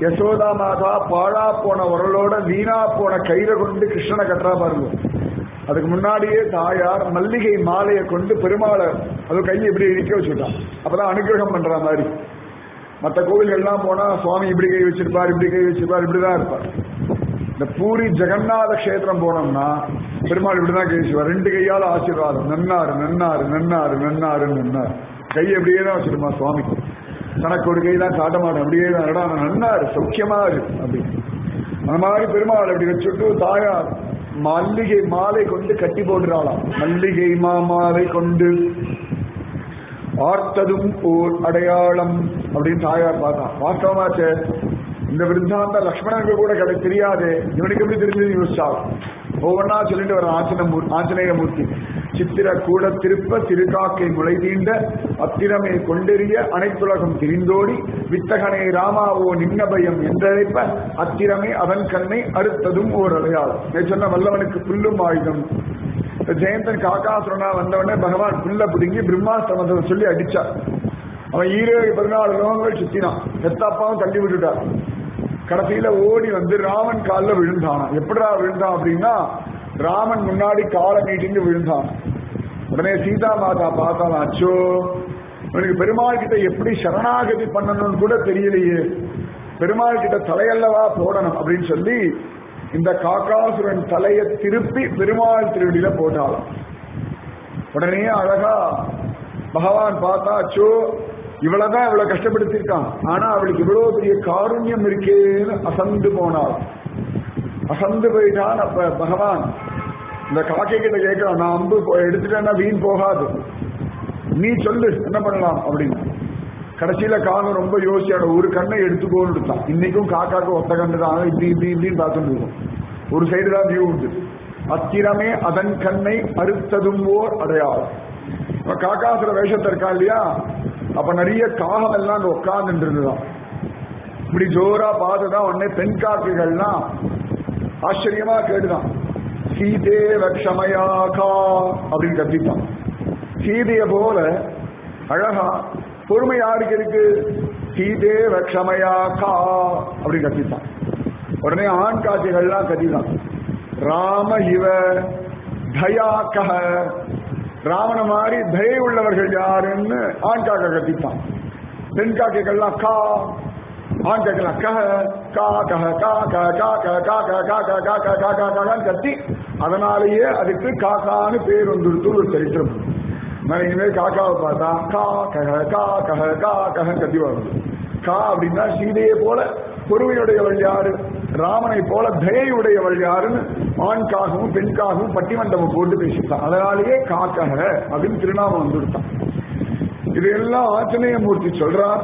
Speaker 1: யசோதா மாதா பாழா போன உரலோட வீணா போன கயிறை கொண்டு கிருஷ்ணனை கட்டுறா பாருங்க அதுக்கு முன்னாடியே தாயார் மல்லிகை மாலையை கொண்டு பெருமாளை அது கையை இப்படி இடிக்க வச்சுட்டான் அப்பதான் அனுகிரகம் பண்ற மாதிரி மற்ற கோவில்கள்லாம் போனா சுவாமி இப்படி கை வச்சிருப்பார் இப்படி கை வச்சிருப்பார் இப்படிதான் இருப்பார் இந்த பூரி ஜெகநாத கஷேத்திரம் போனோம்னா பெருமாள் இப்படிதான் கை வச்சுருவார் ரெண்டு கையால ஆசீர்வாதம் நன்னாரு நன்னாரு நன்னாரு நன்னாரு நன்னாரு கை அப்படியே தான் வச்சிருமா சுவாமி தனக்கு ஒரு கை தான் காட்ட மாட்டேன் அப்படியே தான் இடா நன்னாரு சௌக்கியமா இருக்கு அப்படின்னு அந்த மாதிரி பெருமாள் அப்படி வச்சுட்டு தாயார் மல்லிகை மாலை கொண்டு கட்டி போடுறாளாம் மல்லிகை மாமாலை கொண்டு ஆர்த்ததும் ஓர் அடையாளம் அப்படின்னு தாயார் பார்த்தா வாஸ்தவமாச்சே இந்த விருத்தாந்த லக்ஷ்மணனுக்கு கூட கிடை தெரியாது இவனுக்கு எப்படி தெரிஞ்சது யோசிச்சா ஒவ்வொன்னா சொல்லிட்டு வர ஆஞ்சன ஆஞ்சநேயமூர்த்தி சித்திர கூட திருப்ப திருக்காக்கை முளை தீண்ட அத்திரமே கொண்டெறிய அனைத்துலகம் திரிந்தோடி வித்தகனை ராமாவோ நின்ன பயம் என்றழைப்ப அத்திரமே அவன் கண்ணை அறுத்ததும் ஓர் அடையாளம் நான் சொன்ன வல்லவனுக்கு புல்லும் ஆயுதம் இப்ப ஜெயந்தன் காக்காசுரனா வந்தவொடனே பகவான் புல்ல பிடுங்கி பிரம்மாஸ்திரமத்தை சொல்லி அடிச்சார் அவன் ஈரேழு பதினாலு லோகங்கள் சுத்தினான் எத்தாப்பாவும் தள்ளி விட்டுட்டார் கடைசியில ஓடி வந்து ராமன் காலில் விழுந்தான் எப்படிடா விழுந்தான் அப்படின்னா ராமன் முன்னாடி காலை நீட்டிங்க விழுந்தான் உடனே சீதா மாதா பார்த்தான் அச்சோ இவனுக்கு பெருமாள் கிட்ட எப்படி சரணாகதி பண்ணணும்னு கூட தெரியலையே பெருமாள் கிட்ட தலையல்லவா போடணும் அப்படின்னு சொல்லி இந்த காக்காசுரன் தலையை திருப்பி பெருமாள் திருவடியில போட்டாளாம் உடனே அழகா பகவான் பார்த்தா அச்சோ இவ்வளவுதான் இவ்வளவு கஷ்டப்படுத்திருக்கான் ஆனா அவளுக்கு இவ்வளவு பெரிய காருண்யம் இருக்கேன்னு அசந்து போனாள் அசந்து போயிட்டான் அப்ப பகவான் இந்த காக்கை கிட்ட கேட்கிறான் நான் அம்பு போ- எடுத்துட்டேன்னா வீண் போகாது நீ சொல்லு என்ன பண்ணலாம் அப்படின்னு கடைசியில காகம் ரொம்ப யோசிச்சாட ஒரு கண்ணை எடுத்துக்கோன்னு எடுத்தான் இன்னைக்கும் காக்காக்கு ஒத்த கண்ணு தான் இப்படி இப்படி இப்படின்னு பார்த்துட்டு இருக்கும் ஒரு சைடு தான் வியூ உண்டு அத்திரமே அதன் கண்ணை அறுத்ததும் ஓர் அடையாளம் இப்ப காக்காசுர வேஷத்தை இருக்கா இல்லையா அப்ப நிறைய காகம் எல்லாம் அங்க உட்கார்ந்து இருந்துதான் இப்படி ஜோரா பார்த்துதான் உடனே பெண் காக்கைகள்லாம் ஆச்சரியமா கேட்டுதான் சீதே லட்சமயாகா அப்படின்னு கத்திட்டான் சீதைய போல அழகா பொறுமை யாருக்கு இருக்கு சீதே லட்சமயாகா அப்படின்னு கத்திட்டான் உடனே ஆண் காட்சிகள்லாம் கத்திதான் ராம இவ தயாக்கஹ ராவண மாதிரி தயை உள்ளவர்கள் யாருன்னு ஆண் காக்கா கத்திட்டான் பெண் காக்கைகள்லாம் கா ஆண் காக்கலாம் கஹ கா கஹ கா க கா க கா க கா க கா க கா கா கான்னு கத்தி அதனாலேயே அதுக்கு காக்கான்னு பேர் வந்துருத்து ஒரு சரித்திரம் நான் இனிமேல் காக்காவை பார்த்தா கா கஹ கா கஹ கா கஹ கத்தி வருது கா அப்படின்னா சீதையை போல பொறுமையுடையவள் யாரு ராமனை போல தயையுடையவள் யாருன்னு ஆண்காகவும் பெண்காகவும் பட்டிமண்டபம் போட்டு பேசிட்டான் அதனாலேயே காக்கக அப்படின்னு திருநாமம் வந்துருத்தான் இதையெல்லாம் ஆஞ்சநேயமூர்த்தி சொல்றார்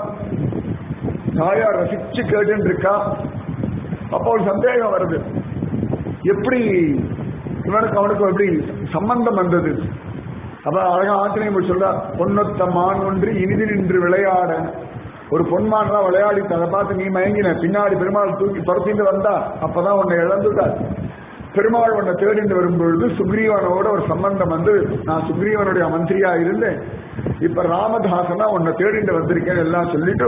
Speaker 1: தாயார் ரசிச்சு கேட்டுன்னு இருக்கா அப்போ ஒரு சந்தேகம் வருது எப்படி இவனுக்கு அவனுக்கு எப்படி சம்பந்தம் வந்தது அப்ப அழகா ஆஞ்சநேயமூர்த்தி சொல்றார் பொன்னொத்த மான் ஒன்று இனிது நின்று விளையாட ஒரு பொன்மான் தான் விளையாடி அதை பார்த்து நீ மயங்கின பின்னாடி பெருமாள் தூக்கி துரத்திட்டு வந்தா அப்பதான் உன்னை இழந்துட்டார் பெருமாள் உன்னை தேடிட்டு வரும்பொழுது சுக்ரீவனோட ஒரு சம்பந்தம் வந்து நான் சுக்ரீவனுடைய மந்திரியா இருந்தேன் இப்ப ராமதாசனா உன்னை தேடிட்டு வந்திருக்கேன் எல்லாம் சொல்லிட்டு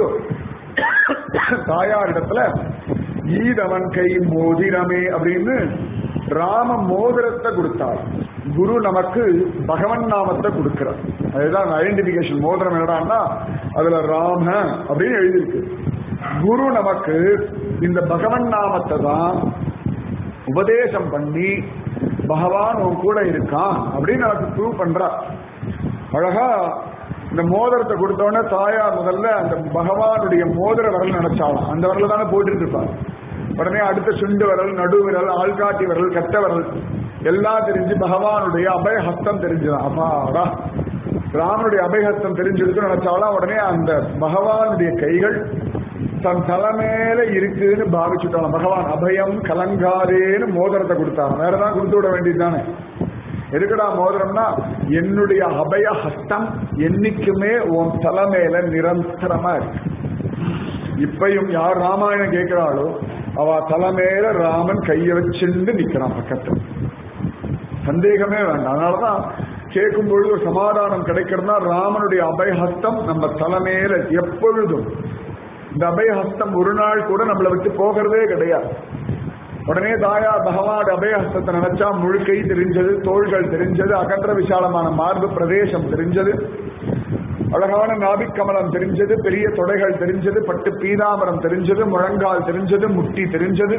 Speaker 1: தாயாரிடத்துல ஈதவன் கை மோதிரமே அப்படின்னு ராம மோதிரத்தை கொடுத்தார் குரு நமக்கு பகவன் நாமத்தை கொடுக்கிறார் அதுதான் ஐடென்டிபிகேஷன் மோதிரம் என்னடான்னா அதுல ராம அப்படின்னு எழுதியிருக்கு குரு நமக்கு இந்த பகவன் நாமத்தை தான் உபதேசம் பண்ணி பகவான் உன் கூட இருக்கான் அப்படின்னு நமக்கு ப்ரூவ் பண்றா அழகா இந்த மோதிரத்தை கொடுத்தோடனே தாயார் முதல்ல அந்த பகவானுடைய மோதிர விரல் நினைச்சாலும் அந்த விரல தானே போட்டுட்டு இருப்பார் உடனே அடுத்த சுண்டு விரல் நடு விரல் ஆள்காட்டி விரல் கட்ட விரல் எல்லாம் தெரிஞ்சு பகவானுடைய அபயஹஸ்தம் தெரிஞ்சுதான் அப்பாடா ராமனுடைய அபயஹஸ்தம் தெரிஞ்சிருக்கு நினைச்சாலும் உடனே அந்த பகவானுடைய கைகள் தன் தலைமையில இருக்குன்னு பாவிச்சுட்டான் பகவான் அபயம் கலங்காதேன்னு மோதிரத்தை கொடுத்தாங்க வேறதான் கொடுத்து விட வேண்டியதுதானே எதுக்குடா மோதிரம்னா என்னுடைய அபய ஹஸ்தம் என்னைக்குமே உன் தலைமையில நிரந்தரமா இருக்கு இப்பையும் யார் ராமாயணம் கேட்கிறாளோ அவ தலைமையில ராமன் கைய வச்சுண்டு நிக்கிறான் பக்கத்துல சந்தேகமே வேண்டாம் அதனாலதான் கேட்கும் பொழுது ஒரு சமாதானம் கிடைக்கிறதுனா ராமனுடைய அபயஹஸ்தம் நம்ம தலைமையில எப்பொழுதும் இந்த அபயஹஸ்தம் ஒரு நாள் கூட நம்மளை விட்டு போகிறதே கிடையாது உடனே தாயா பகவான் அபயஹஸ்தத்தை நினைச்சா முழுக்கை தெரிஞ்சது தோள்கள் தெரிஞ்சது அகன்ற விசாலமான மார்பு பிரதேசம் தெரிஞ்சது அழகான நாபிக் கமலம் தெரிஞ்சது பெரிய தொடைகள் தெரிஞ்சது பட்டு பீதாமரம் தெரிஞ்சது முழங்கால் தெரிஞ்சது முட்டி தெரிஞ்சது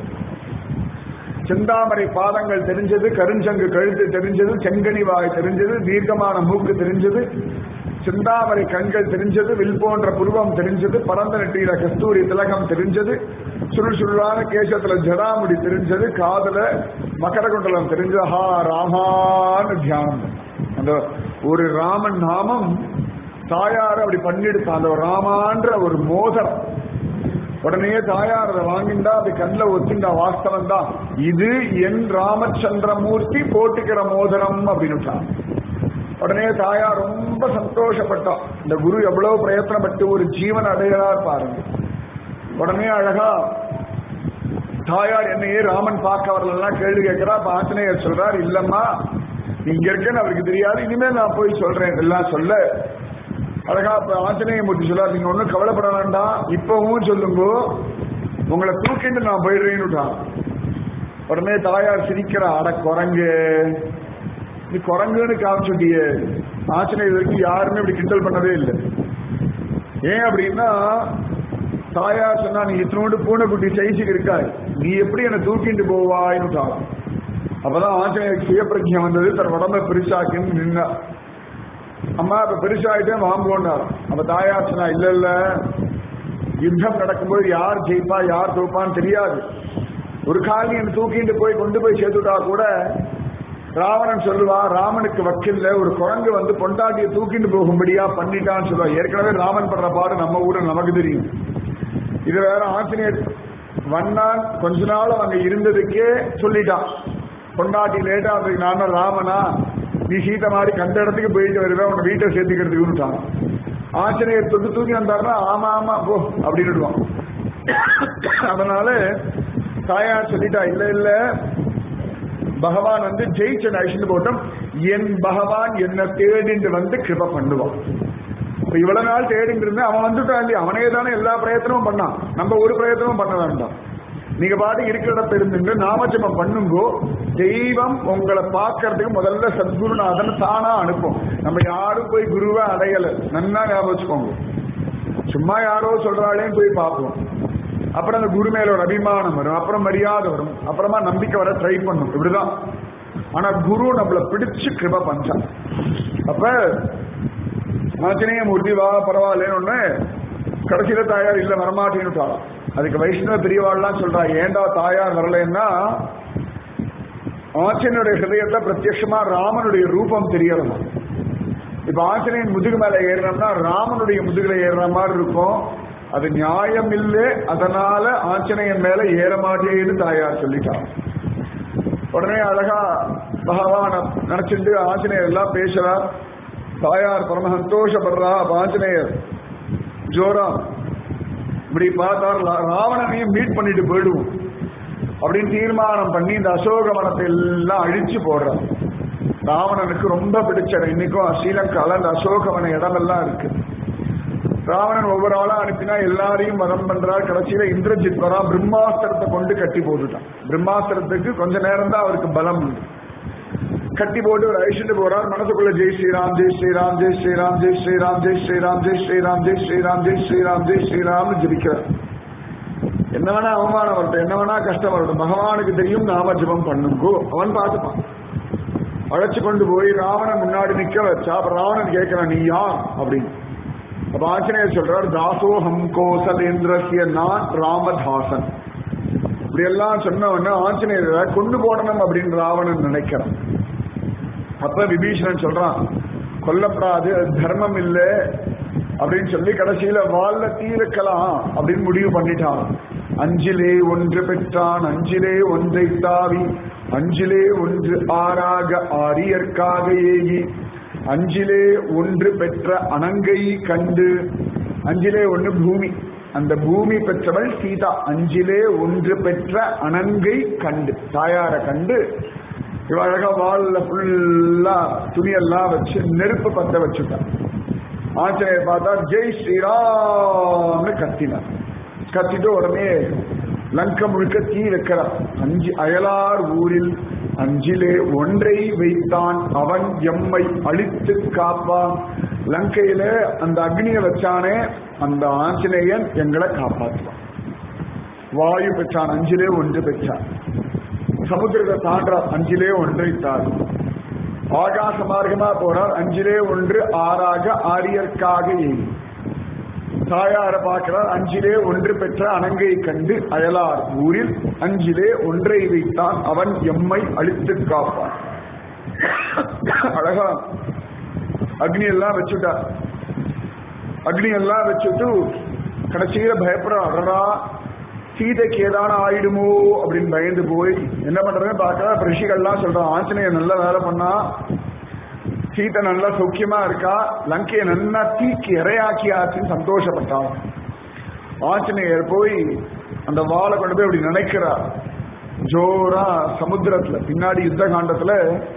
Speaker 1: செந்தாமரை பாதங்கள் தெரிஞ்சது கருஞ்சங்கு கழுத்து தெரிஞ்சது செங்கனி வாய் தெரிஞ்சது தீர்க்கமான மூக்கு தெரிஞ்சது செந்தாமரை கண்கள் தெரிஞ்சது வில் போன்ற புருவம் தெரிஞ்சது பரந்த நெட்டியில கஸ்தூரி திலகம் தெரிஞ்சது சுருள் சுருளான கேசத்துல ஜடாமுடி தெரிஞ்சது காதல மகரகுண்டலம் தெரிஞ்சது ஹா ராமான்னு தியானம் அந்த ஒரு ராமன் நாமம் தாயார் அப்படி பண்ணிடுத்தான் அந்த ராமான்ற ஒரு மோதிரம் உடனே தாயார் அதை வாங்கிண்டா அது கண்ணில் ஒத்திண்டா வாஸ்தவம் தான் இது என் ராமச்சந்திரமூர்த்தி போட்டுக்கிற மோதிரம் அப்படின்னு உடனே தாயார் ரொம்ப சந்தோஷப்பட்டா இந்த குரு எவ்வளவு பிரயத்தனப்பட்டு ஒரு ஜீவன் அடைகிறார் பாருங்க உடனே அழகா தாயார் என்னையே ராமன் பார்க்க வரலாம் கேள்வி கேட்கிறா அப்ப ஆஞ்சநேயர் சொல்றார் இல்லம்மா இங்க இருக்கேன்னு அவருக்கு தெரியாது இனிமேல் நான் போய் சொல்றேன் எல்லாம் சொல்ல அழகா இப்ப ஆஞ்சநேய மூர்த்தி சொல்றாரு நீங்க ஒண்ணும் கவலைப்பட வேண்டாம் இப்பவும் சொல்லுங்க உங்களை தூக்கிட்டு நான் போயிடுறேன்னு உடனே தாயார் சிரிக்கிறா அட குரங்கு நீ குரங்குன்னு காமிச்சுட்டியே ஆஞ்சநேயர் வரைக்கும் யாருமே இப்படி கிண்டல் பண்ணவே இல்லை ஏன் அப்படின்னா தாயார் சொன்னா நீ இத்தனோடு பூனைக்குட்டி சைஸுக்கு இருக்காய் நீ எப்படி என்னை தூக்கிட்டு போவாய்னு அப்பதான் ஆஞ்சநேயருக்கு சுயப்பிரஜம் வந்தது தன் உடம்ப பெருசாக்கின்னு நின்னா அம்மா இப்ப பெருசாயிட்டே வாங்குவோண்டார் அப்ப தாயார் சொன்னா இல்ல இல்ல யுத்தம் நடக்கும்போது யார் ஜெயிப்பா யார் தோப்பான்னு தெரியாது ஒரு காலி என்ன தூக்கிட்டு போய் கொண்டு போய் சேர்த்துட்டா கூட ராவணன் சொல்லுவா ராமனுக்கு வக்கில்ல ஒரு குரங்கு வந்து பொண்டாட்டியை தூக்கிட்டு போகும்படியா பண்ணிட்டான்னு சொல்லுவா ஏற்கனவே ராமன் படுற பாடு நம்ம ஊரு நமக்கு தெரியும் இது வேற ஆஞ்சநேயர் வண்ணான் கொஞ்ச நாள் அங்க இருந்ததுக்கே சொல்லிட்டான் பொண்டாட்டி லேட்டா வந்ததுக்கு நான் ராமனா நீ சீதை மாதிரி கண்ட இடத்துக்கு போயிட்டு வருவேன் உன்னை வீட்டை சேர்த்துக்கிறதுக்குன்னுட்டான் ஆஞ்சநேயர் தொட்டு தூக்கி வந்தாருன்னா ஆமா ஆமா போ அப்படின்னுடுவான் அதனால தாயார் சொல்லிட்டா இல்ல இல்ல பகவான் வந்து ஜெயிச்ச அழிச்சுட்டு போட்டோம் என் பகவான் என்ன தேடிண்டு வந்து கிருப பண்ணுவான் இப்ப இவ்வளவு நாள் தேடிட்டு இருந்தேன் அவன் வந்துட்டான் இல்லையா அவனே தானே எல்லா பிரயத்தனமும் பண்ணான் நம்ம ஒரு பிரயத்தனமும் பண்ண வேண்டாம் நீங்க பாட்டு இருக்கிற இடத்துல இருந்துட்டு நாமஜபம் பண்ணுங்கோ தெய்வம் உங்களை பார்க்கறதுக்கு முதல்ல சத்குருநாதன் தானா அனுப்பும் நம்ம யாரும் போய் குருவை அடையல நன்னா ஞாபகம் வச்சுக்கோங்க சும்மா யாரோ சொல்றாளேன்னு போய் பார்ப்போம் அப்புறம் அந்த குரு மேல ஒரு அபிமானம் வரும் அப்புறம் மரியாதை வரும் அப்புறமா நம்பிக்கை வர ட்ரை பண்ணும் இப்படிதான் ஆனா குரு நம்மள பிடிச்சு கிருப பஞ்சான் அப்ப ஆஞ்சநேய மூர்த்தி வா பரவாயில்லன்னு கடைசியில தாயார் இல்ல வரமாட்டேன்னு அதுக்கு வைஷ்ணவ பெரியவாள்லாம் சொல்றா ஏண்டா தாயார் வரலன்னா ஆஞ்சனுடைய ஹிருதயத்தை பிரத்யட்சமா ராமனுடைய ரூபம் தெரியறதா இப்ப ஆஞ்சநேயன் முதுகு மேல ஏறினோம்னா ராமனுடைய முதுகுல ஏறுற மாதிரி இருக்கும் அது நியாயம் இல்லை அதனால ஆஞ்சநேயன் மேல ஏற மாட்டேன்னு தாயார் சொல்லிட்டான் உடனே அழகா பகவான நினைச்சிட்டு ஆஞ்சநேயர் எல்லாம் பேசுறார் தாயார் பரம சந்தோஷப்படுறா ஆஞ்சநேயர் ஜோரா இப்படி பார்த்தார் ராவணனையும் மீட் பண்ணிட்டு போயிடுவோம் அப்படின்னு தீர்மானம் பண்ணி இந்த அசோக வனத்தை எல்லாம் அழிச்சு போடுறான் ராவணனுக்கு ரொம்ப பிடிச்ச இன்னைக்கும் ஸ்ரீலங்கால அந்த அசோகவன இடமெல்லாம் இருக்கு ராவணன் ஒவ்வொரு ஆளா அனுப்பினா எல்லாரையும் வதம் பண்றார் கடைசியில இந்திரஜித் வரா பிரம்மாஸ்திரத்தை கொண்டு கட்டி போட்டுட்டான் பிரம்மாஸ்திரத்துக்கு கொஞ்ச நேரம் தான் அவருக்கு பலம் உண்டு கட்டி போட்டு ஒரு அழிச்சுட்டு போறார் மனசுக்குள்ள ஜெய் ஸ்ரீராம் ஜெய் ஸ்ரீராம் ஜெய் ஸ்ரீராம் ஜெய் ஸ்ரீராம் ஜெய் ஸ்ரீராம் ஜெய் ஸ்ரீராம் ஜெய் ஸ்ரீராம் ஜெய் ஸ்ரீராம் ஜெய் ஸ்ரீராம்னு ஜபிக்கிறார் என்ன வேணா அவமானம் வரட்டும் என்ன வேணா கஷ்டம் வரட்டும் பகவானுக்கு தெரியும் நாம ஜபம் பண்ணுங்கோ அவன் பார்த்துப்பான் அழைச்சு கொண்டு போய் ராவணன் முன்னாடி நிக்க வச்சா அப்ப ராவணன் கேட்கிறான் நீ யார் அப்படின்னு அப்ப ஆஞ்சநேயர் சொல்றார் தாசோஹம் கோசலேந்திரசிய நான் ராமதாசன் இப்படி எல்லாம் சொன்ன உடனே ஆஞ்சநேயரை கொண்டு போடணும் அப்படின்னு ராவணன் நினைக்கிறான் அப்ப விபீஷணன் சொல்றான் கொல்லப்படாது அது தர்மம் இல்லை அப்படின்னு சொல்லி கடைசியில வாழ்ல தீர்க்கலாம் அப்படின்னு முடிவு பண்ணிட்டான் அஞ்சிலே ஒன்று பெற்றான் அஞ்சிலே ஒன்றை தாவி அஞ்சிலே ஒன்று ஆறாக ஆரியற்காக ஏகி அஞ்சிலே ஒன்று பெற்ற அனங்கை கண்டு அஞ்சிலே ஒன்று பூமி அந்த பூமி பெற்றவள் சீதா அஞ்சிலே ஒன்று பெற்ற அனங்கை கண்டு தாயார கண்டு இவ அழகா வால்ல ஃபுல்லா துணியெல்லாம் வச்சு நெருப்பு பத்த வச்சுட்டான் ஆஞ்சநேயர் பார்த்தா ஜெய் ஸ்ரீராம்னு கத்தினார் கத்திட்டு உடனே லங்க முழுக்க தீ வைக்கிறார் அஞ்சு அயலார் ஊரில் அஞ்சிலே ஒன்றை வைத்தான் அவன் எம்மை அழித்து காப்பான் லங்கையில அந்த அக்னியை வச்சானே அந்த ஆஞ்சநேயன் எங்களை காப்பாற்றுவான் வாயு பெற்றான் அஞ்சிலே ஒன்று பெற்றான் சமுத்திரத்தை தாண்டார் அஞ்சிலே ஒன்றை தார் ஆகாச மார்க்கமா போறார் அஞ்சிலே ஒன்று ஆறாக ஆரியர்க்காக ஏறி தாயார பார்க்கிறார் அஞ்சிலே ஒன்று பெற்ற அணங்கை கண்டு அயலார் ஊரில் அஞ்சிலே ஒன்றை வைத்தான் அவன் எம்மை அழித்து காப்பான் அழகா அக்னி எல்லாம் வச்சுட்டார் அக்னி எல்லாம் வச்சுட்டு கடைசியில பயப்படுற அடடா சீதைக்கு ஏதான ஆயிடுமோ அப்படின்னு பயந்து போய் என்ன பண்றதுன்னு பார்க்கறா ரிஷிகள்லாம் சொல்றான் ஆஞ்சநேயர் நல்ல வேலை பண்ணா சீதை நல்லா சௌக்கியமா இருக்கா லங்கையை நல்லா தீக்கி இரையாக்கியாச்சுன்னு சந்தோஷப்பட்டான் ஆஞ்சநேயர் போய் அந்த வாளை கொண்டு போய் அப்படி நினைக்கிறார் ஜோரா சமுத்திரத்துல பின்னாடி யுத்த காண்டத்துல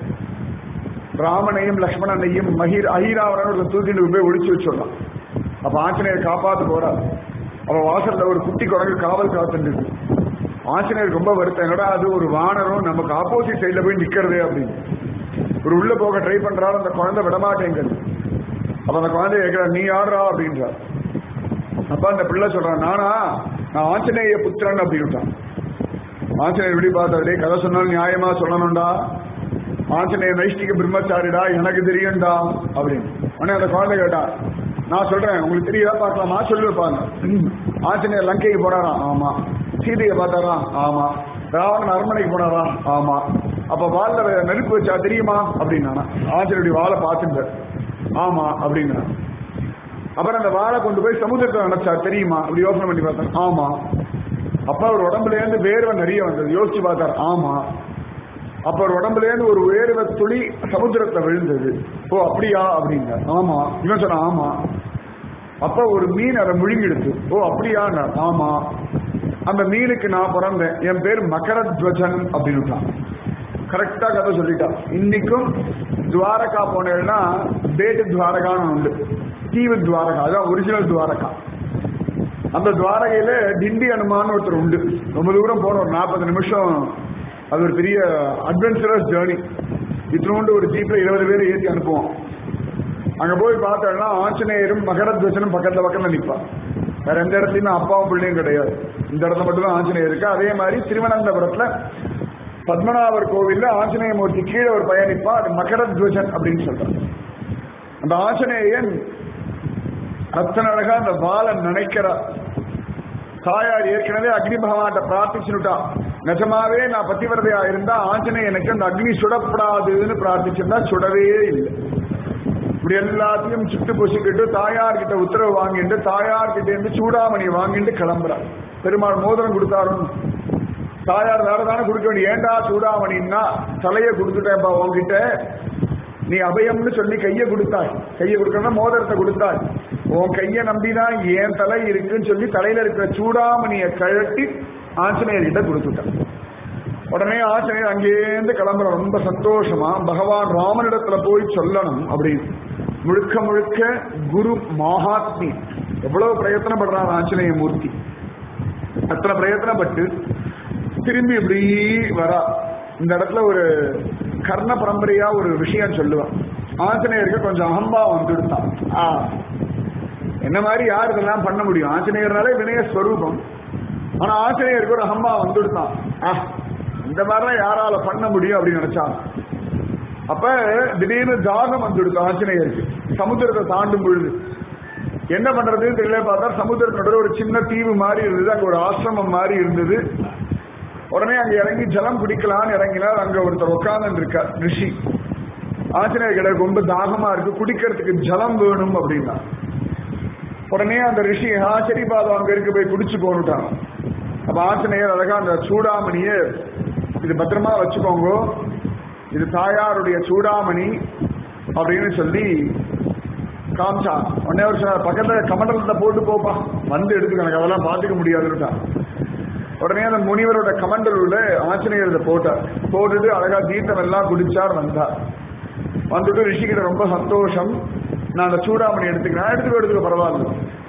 Speaker 1: ராமனையும் லக்ஷ்மணனையும் மகிர் அஹீராவரன் தூக்கிட்டு போய் ஒழிச்சு வச்சிடலாம் அப்ப ஆஞ்சநேயர் காப்பாத்து போறார் அவ வாசல்ல ஒரு குட்டி குரங்கு காவல் காத்துட்டு ஆஞ்சநேயர் ரொம்ப வருத்தம் என்னடா அது ஒரு வானரும் நமக்கு ஆப்போசிட் சைட்ல போய் நிக்கிறதே அப்படின்னு ஒரு உள்ள போக ட்ரை பண்றாரு அந்த குழந்தை விடமாட்டேங்குது அப்ப அந்த குழந்தை கேட்கிறா நீ ஆடுறா அப்படின்றார் அப்ப அந்த பிள்ளை சொல்றான் நானா நான் ஆஞ்சநேய புத்திரன் அப்படின்ட்டான் ஆஞ்சநேயர் எப்படி பார்த்தாரு கதை சொன்னாலும் நியாயமா சொல்லணும்டா ஆஞ்சநேய நைஷ்டிக பிரம்மச்சாரிடா எனக்கு தெரியும்டா அப்படின்னு உடனே அந்த குழந்தை கேட்டா நான் சொல்றேன் உங்களுக்கு தெரியுதா பார்க்கலாமா சொல்லி வைப்பாங்க ஆஞ்சநேயர் லங்கைக்கு போனாராம் ஆமா சீதையை பார்த்தாரா ஆமா ராவணன் அரண்மனைக்கு போனாரா ஆமா அப்ப வால்ல நெருப்பு வச்சா தெரியுமா அப்படின்னா ஆஞ்சநேயுடைய வாழை பார்த்துட்டார் ஆமா அப்படின்னா அப்புறம் அந்த வாழை கொண்டு போய் சமுத்திரத்தில் நினைச்சா தெரியுமா அப்படி யோசனை பண்ணி பார்த்தார் ஆமா அப்ப அவர் உடம்புல இருந்து வேர்வை நிறைய வந்தது யோசிச்சு பார்த்தார் ஆமா அப்ப அவர் உடம்புல இருந்து ஒரு வேர்வை துளி சமுத்திரத்தை விழுந்தது ஓ அப்படியா அப்படிங்க ஆமா இவன் சொன்ன ஆமா அப்ப ஒரு மீன் அதை முழுங்கிடுச்சு ஓ அப்படியா ஆமா அந்த மீனுக்கு நான் பிறந்தேன் என் பேர் மகரத்வஜன் அப்படின்னு கரெக்டா கதை சொல்லிட்டான் இன்னைக்கும் துவாரகா போனேன்னா பேட்டு துவாரகான்னு உண்டு தீவு துவாரகா அதான் ஒரிஜினல் துவாரகா அந்த துவாரகையில டிண்டி அனுமான்னு ஒருத்தர் உண்டு ரொம்ப தூரம் போன ஒரு நாற்பது நிமிஷம் அது ஒரு பெரிய அட்வென்ச்சரஸ் ஜேர்னி இத்தினோண்டு ஒரு ஜீப்ல இருபது பேர் ஏற்றி அனுப்புவோம் அங்க போய் பார்த்தோம்னா ஆஞ்சநேயரும் மகரத்வசனும் பக்கத்துல பக்கத்துல நிற்பான் வேற எந்த இடத்துலயுமே அப்பாவும் பிள்ளையும் கிடையாது இந்த இடத்துல மட்டும் தான் ஆஞ்சநேயர் இருக்கு அதே மாதிரி திருவனந்தபுரத்துல பத்மநாபர் கோவில்ல ஆஞ்சநேய மூர்த்தி கீழே ஒரு பயணிப்பா அது மகரத்வஜன் அப்படின்னு சொல்றாங்க அந்த ஆஞ்சநேயன் அத்தனை அழகா அந்த பாலன் நினைக்கிறார் தாயார் ஏற்கனவே அக்னி பகவான்கிட்ட பிரார்த்திச்சுட்டா நிஜமாவே நான் பத்திவரதையா இருந்தா ஆஞ்சநேய எனக்கு அந்த அக்னி சுடப்படாதுன்னு பிரார்த்திச்சிருந்தா சுடவே இல்லை இப்படி எல்லாத்தையும் சுட்டு பொசிக்கிட்டு தாயார் கிட்ட உத்தரவு வாங்கிட்டு தாயார் கிட்ட இருந்து சூடாமணி வாங்கிட்டு கிளம்புறார் பெருமாள் மோதிரம் கொடுத்தாருன்னு தாயார் வேற தானே கொடுக்க வேண்டிய ஏண்டா சூடாமணின்னா தலையை கொடுத்துட்டேன்ப்பா உன்கிட்ட நீ அபயம்னு சொல்லி கையை கொடுத்தாய் கையை கொடுக்கணும் மோதிரத்தை கொடுத்தாய் உன் கையை நம்பிதான் என் தலை இருக்குன்னு சொல்லி தலையில இருக்கிற சூடாமணியை கழட்டி ஆஞ்சநேயர்கிட்ட கொடுத்துட்டான் உடனே ஆஞ்சநேயர் அங்கேருந்து கிளம்புற ரொம்ப சந்தோஷமா பகவான் ராமனிடத்துல போய் சொல்லணும் அப்படின்னு முழுக்க முழுக்க குரு மகாத்மி எவ்வளவு பிரயத்தனப்படுறான் ஆஞ்சநேய மூர்த்தி அத்தனை பிரயத்தனப்பட்டு திரும்பி இப்படி வரா இந்த இடத்துல ஒரு கர்ண பரம்பரையா ஒரு விஷயம் சொல்லுவான் ஆஞ்சநேயருக்கு கொஞ்சம் அகம்பா வந்துடுத்தான் ஆ என்ன மாதிரி யார் இதெல்லாம் பண்ண முடியும் ஆஞ்சநேயர்னாலே வினய ஸ்வரூபம் ஆனா ஆஞ்சநேயருக்கு ஒரு அகம்பா வந்துடுத்தான் ஆ இந்த மாதிரிலாம் யாரால பண்ண முடியும் அப்படின்னு நினைச்சான் அப்ப திடீர்னு தாகம் வந்துடுது ஆஞ்சநேயருக்கு சமுத்திரத்தை தாண்டும் பொழுது என்ன பண்றதுன்னு தெரியல பார்த்தா சமுத்திரத்தோட ஒரு சின்ன தீவு மாதிரி இருந்தது அங்க ஒரு ஆசிரமம் மாதிரி இருந்தது உடனே அங்க இறங்கி ஜலம் குடிக்கலாம்னு இறங்கினார் அங்க ஒருத்தர் உட்கார்ந்து இருக்கார் ரிஷி ஆஞ்சநேயர் கிட்ட ரொம்ப தாகமா இருக்கு குடிக்கிறதுக்கு ஜலம் வேணும் அப்படின்னா உடனே அந்த ரிஷி ஆ சரி பாதம் அங்க இருக்கு போய் குடிச்சு போனுட்டான் அப்ப ஆஞ்சநேயர் அழகா அந்த சூடாமணிய இது பத்திரமா வச்சுக்கோங்க இது தாயாருடைய சூடாமணி அப்படின்னு சொல்லி காமிச்சா உடனே ஒரு சொன்னார் பக்கத்துல கமண்டலத்தை போட்டு போப்பா வந்து எடுத்துக்க எனக்கு அதெல்லாம் பார்த்துக்க முடியாதுன்னுட்டான் உடனே அந்த முனிவரோட கமண்டலுள்ள ஆஞ்சநேயர் இதை போட்டார் போட்டுட்டு அழகா தீர்த்தம் எல்லாம் குடிச்சார் வந்தார் வந்துட்டு ரிஷிகிட்ட ரொம்ப சந்தோஷம் நான் அந்த சூடாமணி எடுத்துக்கிறேன் எடுத்துக்கோ எடுத்துக்கோ பரவாயில்ல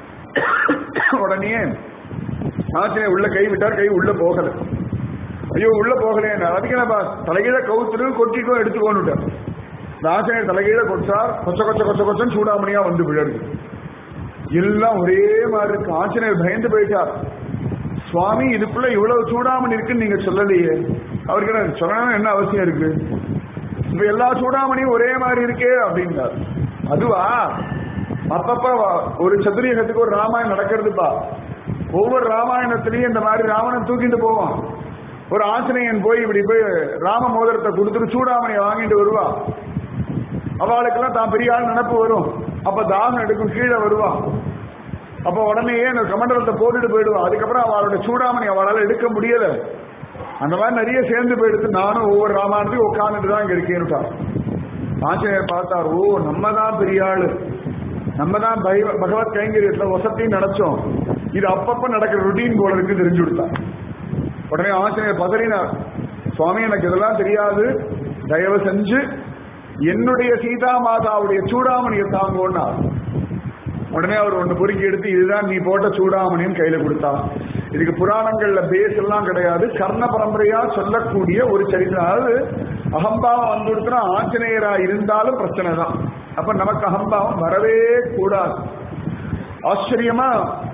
Speaker 1: உடனே ஆஞ்சநேயர் உள்ள கை விட்டார் கை உள்ள போகல ஐயோ உள்ள போகலையே அதுக்கு என்னப்பா தலைகீழ கவுத்துரு கொட்டிக்கோ எடுத்துக்கோன்னுட்டார் இந்த ஆஞ்சநேயர் தலைகீழ கொட்டார் கொச்ச கொச்ச கொச்ச கொச்சன்னு சூடாமணியா வந்து விழருது எல்லாம் ஒரே மாதிரி இருக்கு ஆஞ்சநேயர் பயந்து போயிட்டார் சுவாமி இதுக்குள்ள இவ்வளவு சூடாமணி இருக்குன்னு நீங்க சொல்லலையே அவருக்கு என்ன சொல்லணும் என்ன அவசியம் இருக்கு இப்ப எல்லா சூடாமணியும் ஒரே மாதிரி இருக்கே அப்படின்னார் அதுவா அப்பப்ப ஒரு சதுரியகத்துக்கு ஒரு ராமாயணம் நடக்கிறதுப்பா ஒவ்வொரு ராமாயணத்திலையும் இந்த மாதிரி ராவணன் தூக்கிட்டு போவான் ஒரு ஆஞ்சநேயன் போய் இப்படி போய் ராம மோதிரத்தை கொடுத்துட்டு சூடாமணியை வாங்கிட்டு வருவா அவளுக்கெல்லாம் தான் பெரிய ஆள் நினப்பு வரும் அப்ப தாகம் எடுக்கும் கீழே வருவா அப்ப உடனேயே அந்த கமண்டலத்தை போட்டுட்டு போயிடுவான் அதுக்கப்புறம் அவளோட சூடாமணி அவளால் எடுக்க முடியல அந்த மாதிரி நிறைய சேர்ந்து போயிடுத்து நானும் ஒவ்வொரு ராமாயணத்தையும் உட்காந்துட்டு தான் இங்க இருக்கேன்னுட்டார் ஆஞ்சநேயர் பார்த்தார் ஓ நம்ம தான் பெரிய ஆளு நம்ம தான் பைவ- பகவத் கைங்கரியத்துல வசத்தையும் நினைச்சோம் இது அப்பப்ப நடக்கிற ருட்டீன் போல இருக்கு தெரிஞ்சு கொடுத்தா உடனே ஆஞ்சநேயர் பதறினார் சுவாமி எனக்கு இதெல்லாம் தெரியாது தயவு செஞ்சு என்னுடைய சீதா மாதாவுடைய சூடாமணியை தாங்கோன்னார் உடனே அவர் ஒண்ணு பொறுக்கி எடுத்து இதுதான் நீ போட்ட சூடாமணின்னு கையில கொடுத்தா இதுக்கு புராணங்கள்ல பேஸ் எல்லாம் கிடையாது கர்ண பரம்பரையா சொல்லக்கூடிய ஒரு சரித்திரம் அதாவது அகம்பாவம் வந்துடுத்துனா ஆஞ்சநேயரா இருந்தாலும் பிரச்சனை தான் அப்ப நமக்கு அகம்பாவம் வரவே கூடாது ஆச்சரியமா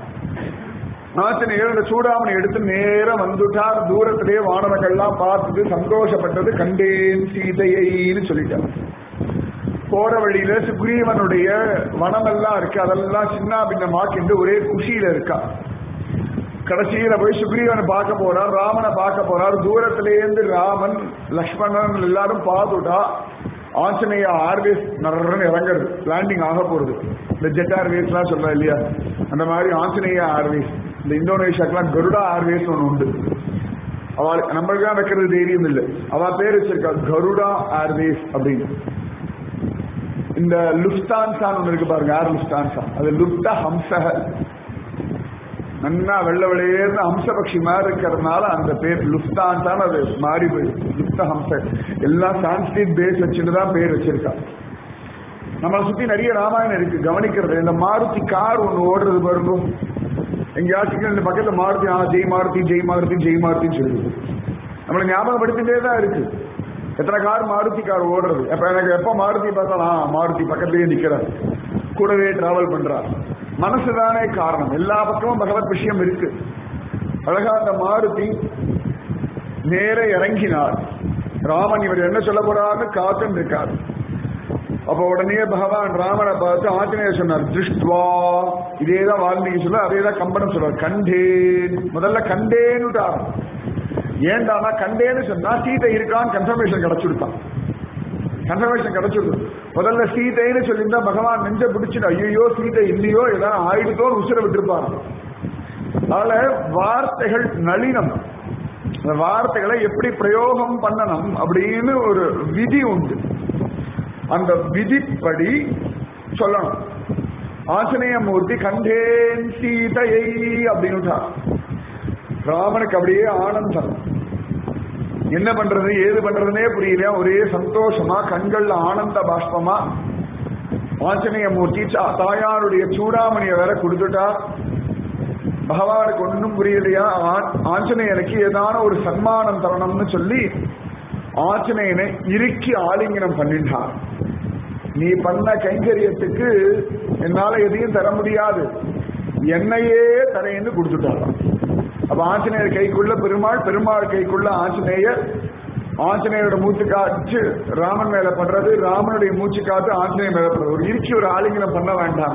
Speaker 1: ஆஞ்சநேயர் இந்த சூடாமணி எடுத்து நேரா வந்துட்டார் தூரத்திலேயே வானவங்கள்லாம் பார்த்துட்டு சந்தோஷப்பட்டது கண்டேன் சீதையைன்னு சொல்லிட்டார் போற வழியில சுக்ரீவனுடைய வனமெல்லாம் இருக்கு அதெல்லாம் சின்ன பின்னமாக்கிண்டு ஒரே குஷியில இருக்கா கடைசியில போய் சுக்ரீவனை பார்க்க போறார் ராமனை பார்க்க போறார் தூரத்திலேருந்து ராமன் லக்ஷ்மணன் எல்லாரும் பார்த்துட்டா ஆஞ்சநேய ஆர்வேஸ் நரன்னு இறங்குறது லேண்டிங் ஆக போறது இந்த ஜெட் ஏர்வேஸ்லாம் சொல்றா இல்லையா அந்த மாதிரி ஆஞ்சநேய ஆர்வேஸ் இந்த இந்தோனேஷியாக்கெல்லாம் கருடா ஆர்வேஸ் ஒன்று உண்டு அவளுக்கு நம்மளுக்கு தான் வைக்கிறது தைரியம் இல்லை அவ பேர் வச்சிருக்கா கருடா ஏர்வேஸ் அப்படின்னு இந்த லுப்தான்சான் ஒன்று இருக்கு பாருங்க யார் லுப்தான்சா அது லுப்த ஹம்சக நன்னா வெள்ள வெளியேர்ந்து ஹம்சபக்ஷி மாதிரி இருக்கிறதுனால அந்த பேர் லுப்தான்சான் அது மாறி போயிடுது லுப்த ஹம்ச எல்லாம் சான்ஸ்கிரிட் பேஸ் வச்சுட்டு தான் பேர் வச்சிருக்கா நம்மளை சுத்தி நிறைய ராமாயணம் இருக்கு கவனிக்கிறது இந்த மாருதி கார் ஒன்று ஓடுறது பாருங்க எங்கேயாச்சும் இந்த பக்கத்துல மாருதி ஆ ஜெய் மாருதி ஜெய் மாருதி ஜெய் மாருதின்னு சொல்லுது நம்மளை ஞாபகப்படுத்திட்டே தான் இருக்கு எத்தனை கார் மாருதி கார் ஓடுறது அப்ப எனக்கு எப்ப மாருதி பார்த்தாலும் ஆ, மாருதி பக்கத்துலயே நிக்கிறார் கூடவே டிராவல் பண்றார் மனசுதானே காரணம் எல்லா பக்கமும் பகவத் விஷயம் இருக்கு அழகா அந்த மாருதி நேர இறங்கினார் ராமன் இவர் என்ன சொல்ல போறாருன்னு காத்துன்னு இருக்கார் அப்ப உடனே பகவான் ராமனை பார்த்து ஆஞ்சநேயர் சொன்னார் திருஷ்டுவா இதேதான் வால்மீகி சொல்ல அதேதான் கம்பனம் சொல்றார் கண்டேன் முதல்ல கண்டேன்னுட்டார் ஏண்டானா கண்டேன்னு சொன்னா சீதை இருக்கான்னு கன்ஃபர்மேஷன் கிடைச்சுடுத்தான் கன்ஃபர்மேஷன் கிடைச்சிருக்கு முதல்ல சீதைன்னு சொல்லியிருந்தா பகவான் நெஞ்ச பிடிச்சிட்டு ஐயோ சீதை இல்லையோ ஏதாவது ஆயிடுத்தோன்னு உசுர விட்டுருப்பாங்க அதனால வார்த்தைகள் நளினம் அந்த வார்த்தைகளை எப்படி பிரயோகம் பண்ணணும் அப்படின்னு ஒரு விதி உண்டு அந்த விதிப்படி சொல்லணும் ஆஞ்சநேயமூர்த்தி கண்டேன் சீதையை அப்படின்னு ராமனுக்கு அப்படியே ஆனந்தம் என்ன பண்றது ஏது பண்றதுனே புரியல ஒரே சந்தோஷமா கண்கள்ல ஆனந்த பாஷ்பமா ஆஞ்சநேய மூர்த்தி சா- தாயாருடைய சூடாமணியை வேற கொடுத்துட்டா பகவானுக்கு ஒன்றும் புரியலையா ஆ- ஆஞ்சநேயனுக்கு ஏதான ஒரு சன்மானம் தரணும்னு சொல்லி ஆஞ்சநேயனை இறுக்கி ஆலிங்கனம் பண்ணிட்டான் நீ பண்ண கைங்கரியத்துக்கு என்னால எதையும் தர முடியாது என்னையே தரேன்னு கொடுத்துட்டாராம் அப்ப ஆஞ்சநேயர் கைக்குள்ள பெருமாள் பெருமாள் கைக்குள்ள ஆஞ்சநேயர் ஆஞ்சநேயரோட மூச்சு காற்று ராமன் மேல பண்றது ராமனுடைய மூச்சு காற்று ஆஞ்சநேயர் மேல பண்றது ஒரு இறுக்கி ஒரு ஆலிங்கனம் பண்ண வேண்டாம்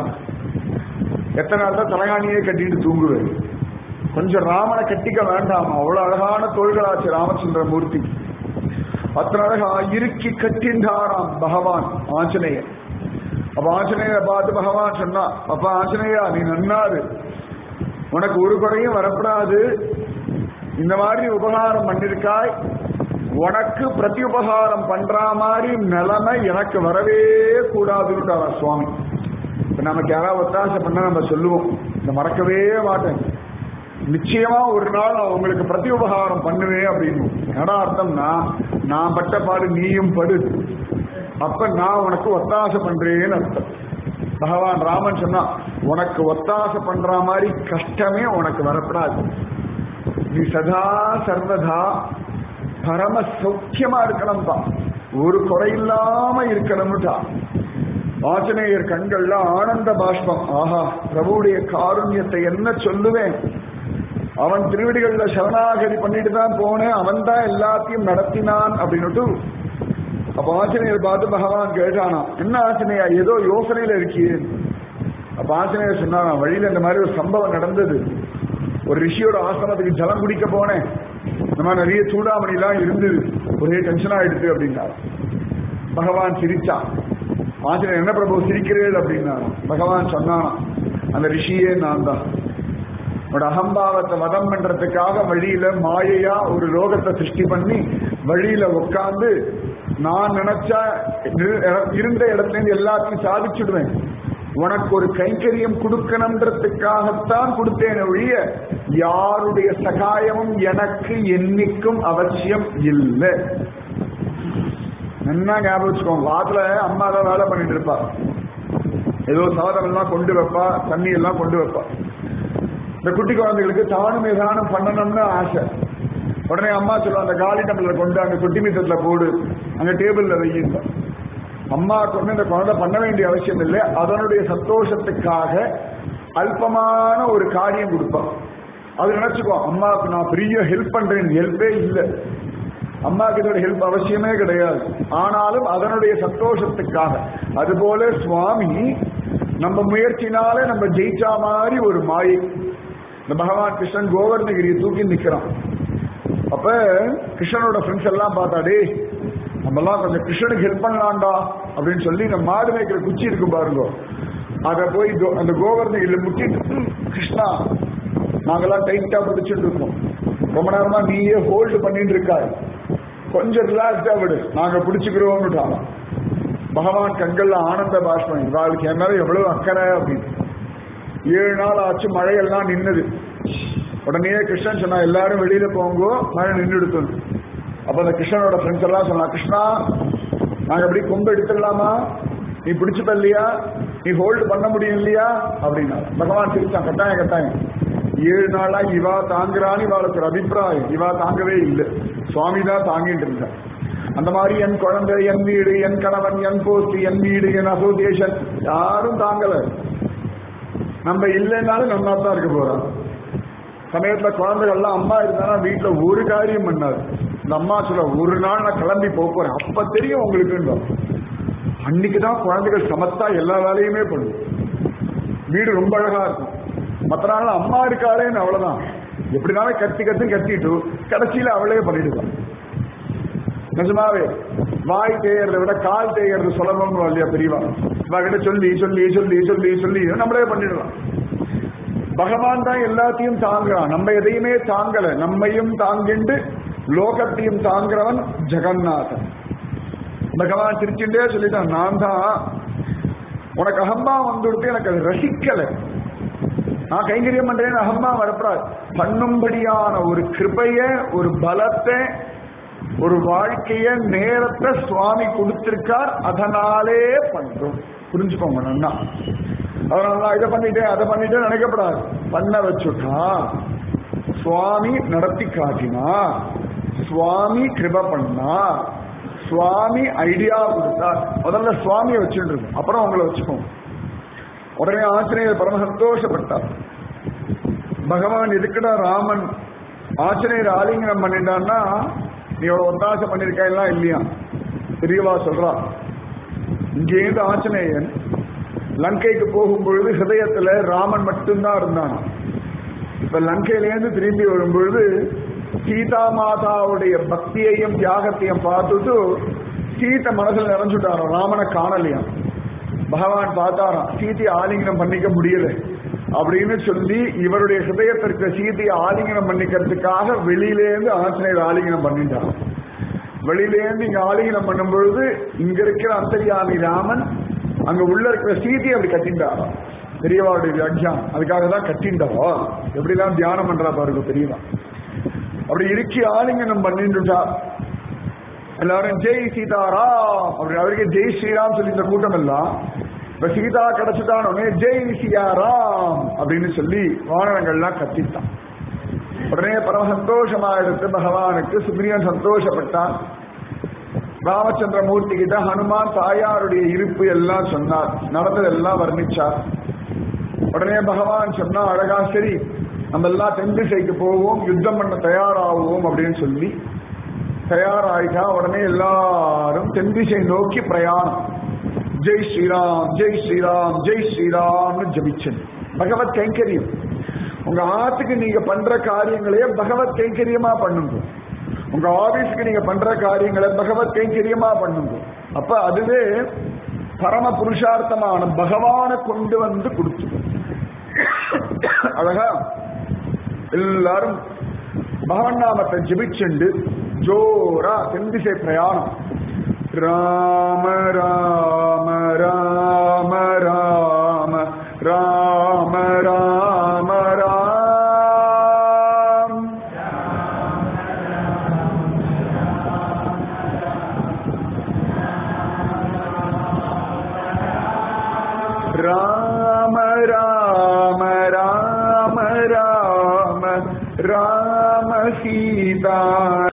Speaker 1: எத்தனை நாள் தான் தலைகாணியே கட்டிட்டு தூங்குவேன் கொஞ்சம் ராமனை கட்டிக்க வேண்டாம் அவ்வளவு அழகான தோள்களாச்சு ராமச்சந்திர மூர்த்தி அத்தனை அழகா இறுக்கி கட்டின்றாராம் பகவான் ஆஞ்சநேயர் அப்ப ஆஞ்சநேயரை பார்த்து பகவான் சொன்னா அப்ப ஆஞ்சநேயா நீ நன்னாரு உனக்கு ஒரு குறையும் வரப்படாது இந்த மாதிரி உபகாரம் பண்ணிருக்காய் உனக்கு பிரதி உபகாரம் பண்ற மாதிரி நிலைமை எனக்கு வரவே கூடாதுன்னு சுவாமி இப்ப நமக்கு யாராவது ஒத்தாசை பண்ண நம்ம சொல்லுவோம் இந்த மறக்கவே மாட்டேன் நிச்சயமா ஒரு நாள் நான் உங்களுக்கு பிரதி உபகாரம் பண்ணுவேன் அப்படின்னு என்னடா அர்த்தம்னா நான் பட்ட பாடு நீயும் படு அப்ப நான் உனக்கு ஒத்தாசை பண்றேன்னு அர்த்தம் பகவான் ராமன் சொன்னா உனக்கு ஒத்தாசை பண்ற மாதிரி கஷ்டமே உனக்கு வரப்படாது நீ சதா சர்வதா பரம சௌக்கியமா இருக்கணும்பா ஒரு குறையில்லாம இருக்கணும்னுட்டா ஆஞ்சநேயர் கண்கள்ல ஆனந்த பாஷ்பம் ஆஹா பிரபுடைய காருண்யத்தை என்ன சொல்லுவேன் அவன் திருவிடிகள்ல சரணாகதி பண்ணிட்டு தான் போனேன் அவன் தான் எல்லாத்தையும் நடத்தினான் அப்படின்னுட்டு அப்ப ஆஞ்சநேயர் பார்த்து பகவான் கேட்டானா என்ன ஆஞ்சநேயா ஏதோ யோசனையில இருக்கியே அப்ப ஆஞ்சநேயர் சொன்னானா வழியில இந்த மாதிரி ஒரு சம்பவம் நடந்தது ஒரு ரிஷியோட ஆசிரமத்துக்கு ஜலம் குடிக்க போனேன் இந்த மாதிரி நிறைய சூடாமணிலாம் இருந்தது ஒரே டென்ஷன் ஆயிடுது அப்படின்னாரு பகவான் சிரிச்சான் ஆஞ்சநேயர் என்ன பிரபு சிரிக்கிறேள் அப்படின்னா பகவான் சொன்னானா அந்த ரிஷியே நான் தான் உன்னோட அகம்பாவத்தை வதம் பண்றதுக்காக வழியில மாயையா ஒரு லோகத்தை சிருஷ்டி பண்ணி வழியில உட்கார்ந்து நான் நினைச்சா இரு- இருந்த இடத்துல இருந்து எல்லாத்தையும் சாதிச்சுடுவேன் உனக்கு ஒரு கைங்கரியம் கொடுக்கணுன்றதுக்காகத்தான் கொடுத்தேன் ஒழிய யாருடைய சகாயமும் எனக்கு என்னைக்கும் அவசியம் இல்லை நல்லா ஞாபகம் வச்சுக்கோங்க வாத்துல அம்மா தான் வேலை பண்ணிட்டு இருப்பா ஏதோ சாதம் எல்லாம் கொண்டு வைப்பா தண்ணி எல்லாம் கொண்டு வைப்பா இந்த குட்டி குழந்தைகளுக்கு தானும் ஏதானும் பண்ணணும்னு ஆசை உடனே அம்மா சொல்லுவா அந்த காலி டம்ளர் கொண்டு அங்க குட்டி மீசத்துல போடு அங்க டேபிள்ல வையுங்க அம்மா கொண்டு இந்த குழந்தை பண்ண வேண்டிய அவசியம் இல்லை அதனுடைய சந்தோஷத்துக்காக அல்பமான ஒரு காரியம் கொடுப்பான் அது நினைச்சுக்கோ அம்மாவுக்கு நான் பெரிய ஹெல்ப் பண்றேன் ஹெல்ப்பே இல்லை அம்மாவுக்கு இதோட ஹெல்ப் அவசியமே கிடையாது ஆனாலும் அதனுடைய சந்தோஷத்துக்காக அதுபோல சுவாமி நம்ம முயற்சினாலே நம்ம ஜெயிச்சா மாதிரி ஒரு மாயை இந்த பகவான் கிருஷ்ணன் கோவர்ணகிரியை தூக்கி நிக்கிறான் அப்ப கிருஷ்ணனோட ஃப்ரெண்ட்ஸ் எல்லாம் பார்த்தா டேய் நம்ம எல்லாம் கொஞ்சம் கிருஷ்ணனுக்கு ஹெல்ப் பண்ணலாம்டா அப்படின்னு சொல்லி இந்த மாடு மேய்க்கிற குச்சி இருக்கு பாருங்க அத போய் கோ- அந்த கோவர்ணகிரியில முட்டிட்டு "ம், கிருஷ்ணா நாங்கெல்லாம் டைட்டா பிடிச்சிட்டு இருக்கோம் ரொம்ப நேரமா நீயே ஹோல்டு பண்ணிட்டு இருக்காய் கொஞ்சம் ரிலாக்ஸ்டா விடு நாங்க பிடிச்சுக்கிறோம்னுட்டாங்க பகவான் கண்கள்ல ஆனந்த பாஷ்பம் இவாளுக்கு என் மேல எவ்வளவு அக்கறை அப்படின்னு ஏழு நாள் ஆச்சு மழையெல்லாம் நின்னது உடனே கிருஷ்ணன் சொன்னா எல்லாரும் வெளியில போங்கோ மழை நின்றுடுத்து அப்ப அந்த கிருஷ்ணனோட ஃப்ரெண்ட்ஸ் எல்லாம் சொன்னா கிருஷ்ணா நாங்க எப்படி கொம்பு எடுத்துடலாமா நீ பிடிச்சுப்ப இல்லையா நீ ஹோல்டு பண்ண முடியும் இல்லையா அப்படின்னா பகவான் சிரிச்சான் கட்டாயம் கட்டாயம் ஏழு நாளா இவா தாங்குறான்னு இவாளுக்கு ஒரு அபிப்பிராயம் இவா தாங்கவே இல்லை சுவாமி தான் தாங்கிட்டு இருந்தா அந்த மாதிரி என் குழந்தை என் வீடு என் கணவன் என் போஸ்ட் என் வீடு என் அசோசியேஷன் யாரும் தாங்கல நம்ம இல்லைன்னாலும் நம்ம தான் இருக்க போறோம் சமயத்துல குழந்தைகள்லாம் அம்மா இருந்தாலும் வீட்டுல ஒரு காரியம் பண்ணாது இந்த அம்மா சொல்ல ஒரு நாள் நான் கிளம்பி போக போறேன் அப்ப தெரியும் உங்களுக்கு அன்னைக்கு தான் குழந்தைகள் சமத்தா எல்லா வேலையுமே பண்ணும் வீடு ரொம்ப அழகா இருக்கும் மற்ற நாள் அம்மா இருக்காளேன்னு அவ்வளவுதான் எப்படினாலும் கத்தி கத்தி கத்திட்டு கடைசியில அவளே பண்ணிடுவான் நிஜமாவே வாய் தேயறதை விட கால் தேயறது சுலபம் இல்லையா பெரியவா இவகிட்ட சொல்லி சொல்லி சொல்லி சொல்லி சொல்லி நம்மளே பண்ணிடலாம் பகவான் தான் எல்லாத்தையும் தாங்குறான் நம்ம எதையுமே தாங்கல நம்மையும் தாங்கிண்டு லோகத்தையும் தாங்குறவன் ஜெகநாதன் பகவான் திருச்சிண்டே சொல்லிட்டான் நான் தான் உனக்கு அகம்பா வந்துடுத்து எனக்கு அது ரசிக்கல நான் கைங்கரியம் பண்றேன்னு அகம்பா வரப்படாது பண்ணும்படியான ஒரு கிருபைய ஒரு பலத்தை ஒரு வாழ்க்கைய நேரத்தை சுவாமி கொடுத்திருக்கார் அதனாலே பண்றோம் புரிஞ்சுக்கோங்க நன்னா அதனால நான் இதை பண்ணிட்டேன் அதை பண்ணிட்டேன் நினைக்கப்படாது பண்ண வச்சுட்டா சுவாமி நடத்தி காட்டினா சுவாமி கிருப பண்ணா சுவாமி ஐடியா கொடுத்தா முதல்ல சுவாமியை வச்சுட்டு இருக்கும் அப்புறம் உங்களை வச்சுக்கோங்க உடனே ஆஞ்சநேயர் பரம சந்தோஷப்பட்டார் பகவான் எதுக்குடா ராமன் ஆஞ்சநேயர் ஆலிங்கனம் பண்ணிட்டான்னா நீ எவ்வளவு ஒத்தாசை பண்ணிருக்கா இல்லையா பெரியவா சொல்றா இங்கேருந்து ஆஞ்சநேயன் லங்கைக்கு போகும் பொழுது ஹிருதயத்துல ராமன் மட்டும்தான் இருந்தான் இப்ப லங்கையிலேருந்து திரும்பி வரும்பொழுது சீதா மாதாவுடைய பக்தியையும் தியாகத்தையும் பார்த்துட்டு சீத்தை மனசுல நிறைஞ்சுட்டாராம் ராமனை காணலையாம் பகவான் பார்த்தாராம் சீதையை ஆலிங்கனம் பண்ணிக்க முடியல அப்படின்னு சொல்லி இவருடைய ஹிருதயத்திற்கு சீதையை ஆலிங்கனம் பண்ணிக்கிறதுக்காக வெளியிலேருந்து ஆஞ்சநேயர் ஆலிங்கனம் பண்ணிட்டார் வெளியிலேருந்து இங்க ஆலிங்கனம் பண்ணும் பொழுது இங்க இருக்கிற அந்தரியாமி ராமன் அங்க உள்ள இருக்கிற சீதையை அப்படி கட்டிண்டாராம் பெரியவாவுடைய வியாக்கியானம் அதுக்காக தான் கட்டிண்டவா எப்படிலாம் தியானம் பண்றா பாருங்க பெரியவா அப்படி இறுக்கி ஆலிங்கனம் பண்ணிட்டுட்டா எல்லாரும் ஜெய் சீதாராம் அப்படி அவருக்கு ஜெய் ஸ்ரீராம் சொல்லி இந்த கூட்டம் எல்லாம் இப்ப சீதா கிடைச்சிட்டான் உடனே ஜெய் சியாராம் அப்படின்னு சொல்லி வானரங்கள்லாம் கத்திட்டான் உடனே பரம சந்தோஷமா எடுத்து பகவானுக்கு சுக்ரீவன் சந்தோஷப்பட்டான் ராமச்சந்திர மூர்த்தி கிட்ட ஹனுமான் தாயாருடைய இருப்பு எல்லாம் சொன்னார் நடந்ததெல்லாம் வர்ணிச்சார் உடனே பகவான் சொன்னா அழகா சரி நம்ம எல்லாம் தென் திசைக்கு போவோம் யுத்தம் பண்ண தயாராகுவோம் அப்படின்னு சொல்லி தயாராயிட்டா உடனே எல்லாரும் தென் திசை நோக்கி பிரயாணம் ஜெய் ஸ்ரீராம் ஜெய் ஸ்ரீராம் ஜெய் ஸ்ரீராம்னு ஜபிச்சன் பகவத் கைங்கரியம் உங்க ஆத்துக்கு நீங்க பண்ற காரியங்களையே பகவத் கைங்கரியமா பண்ணுங்க உங்க ஆபீஸ்க்கு நீங்க பண்ற காரியங்களை பகவத் கைங்கரியமா பண்ணுங்க அப்ப அதுவே பரம புருஷார்த்தமான பகவானை கொண்டு வந்து கொடுத்து அழகா எல்லாரும் பகவன் நாமத்தை ஜபிச்சுண்டு ஜோரா தென்திசை பிரயாணம் ராம ராம ராம ராம ராம ராம ராம் ராம ராம ராம ராம ராம சீதா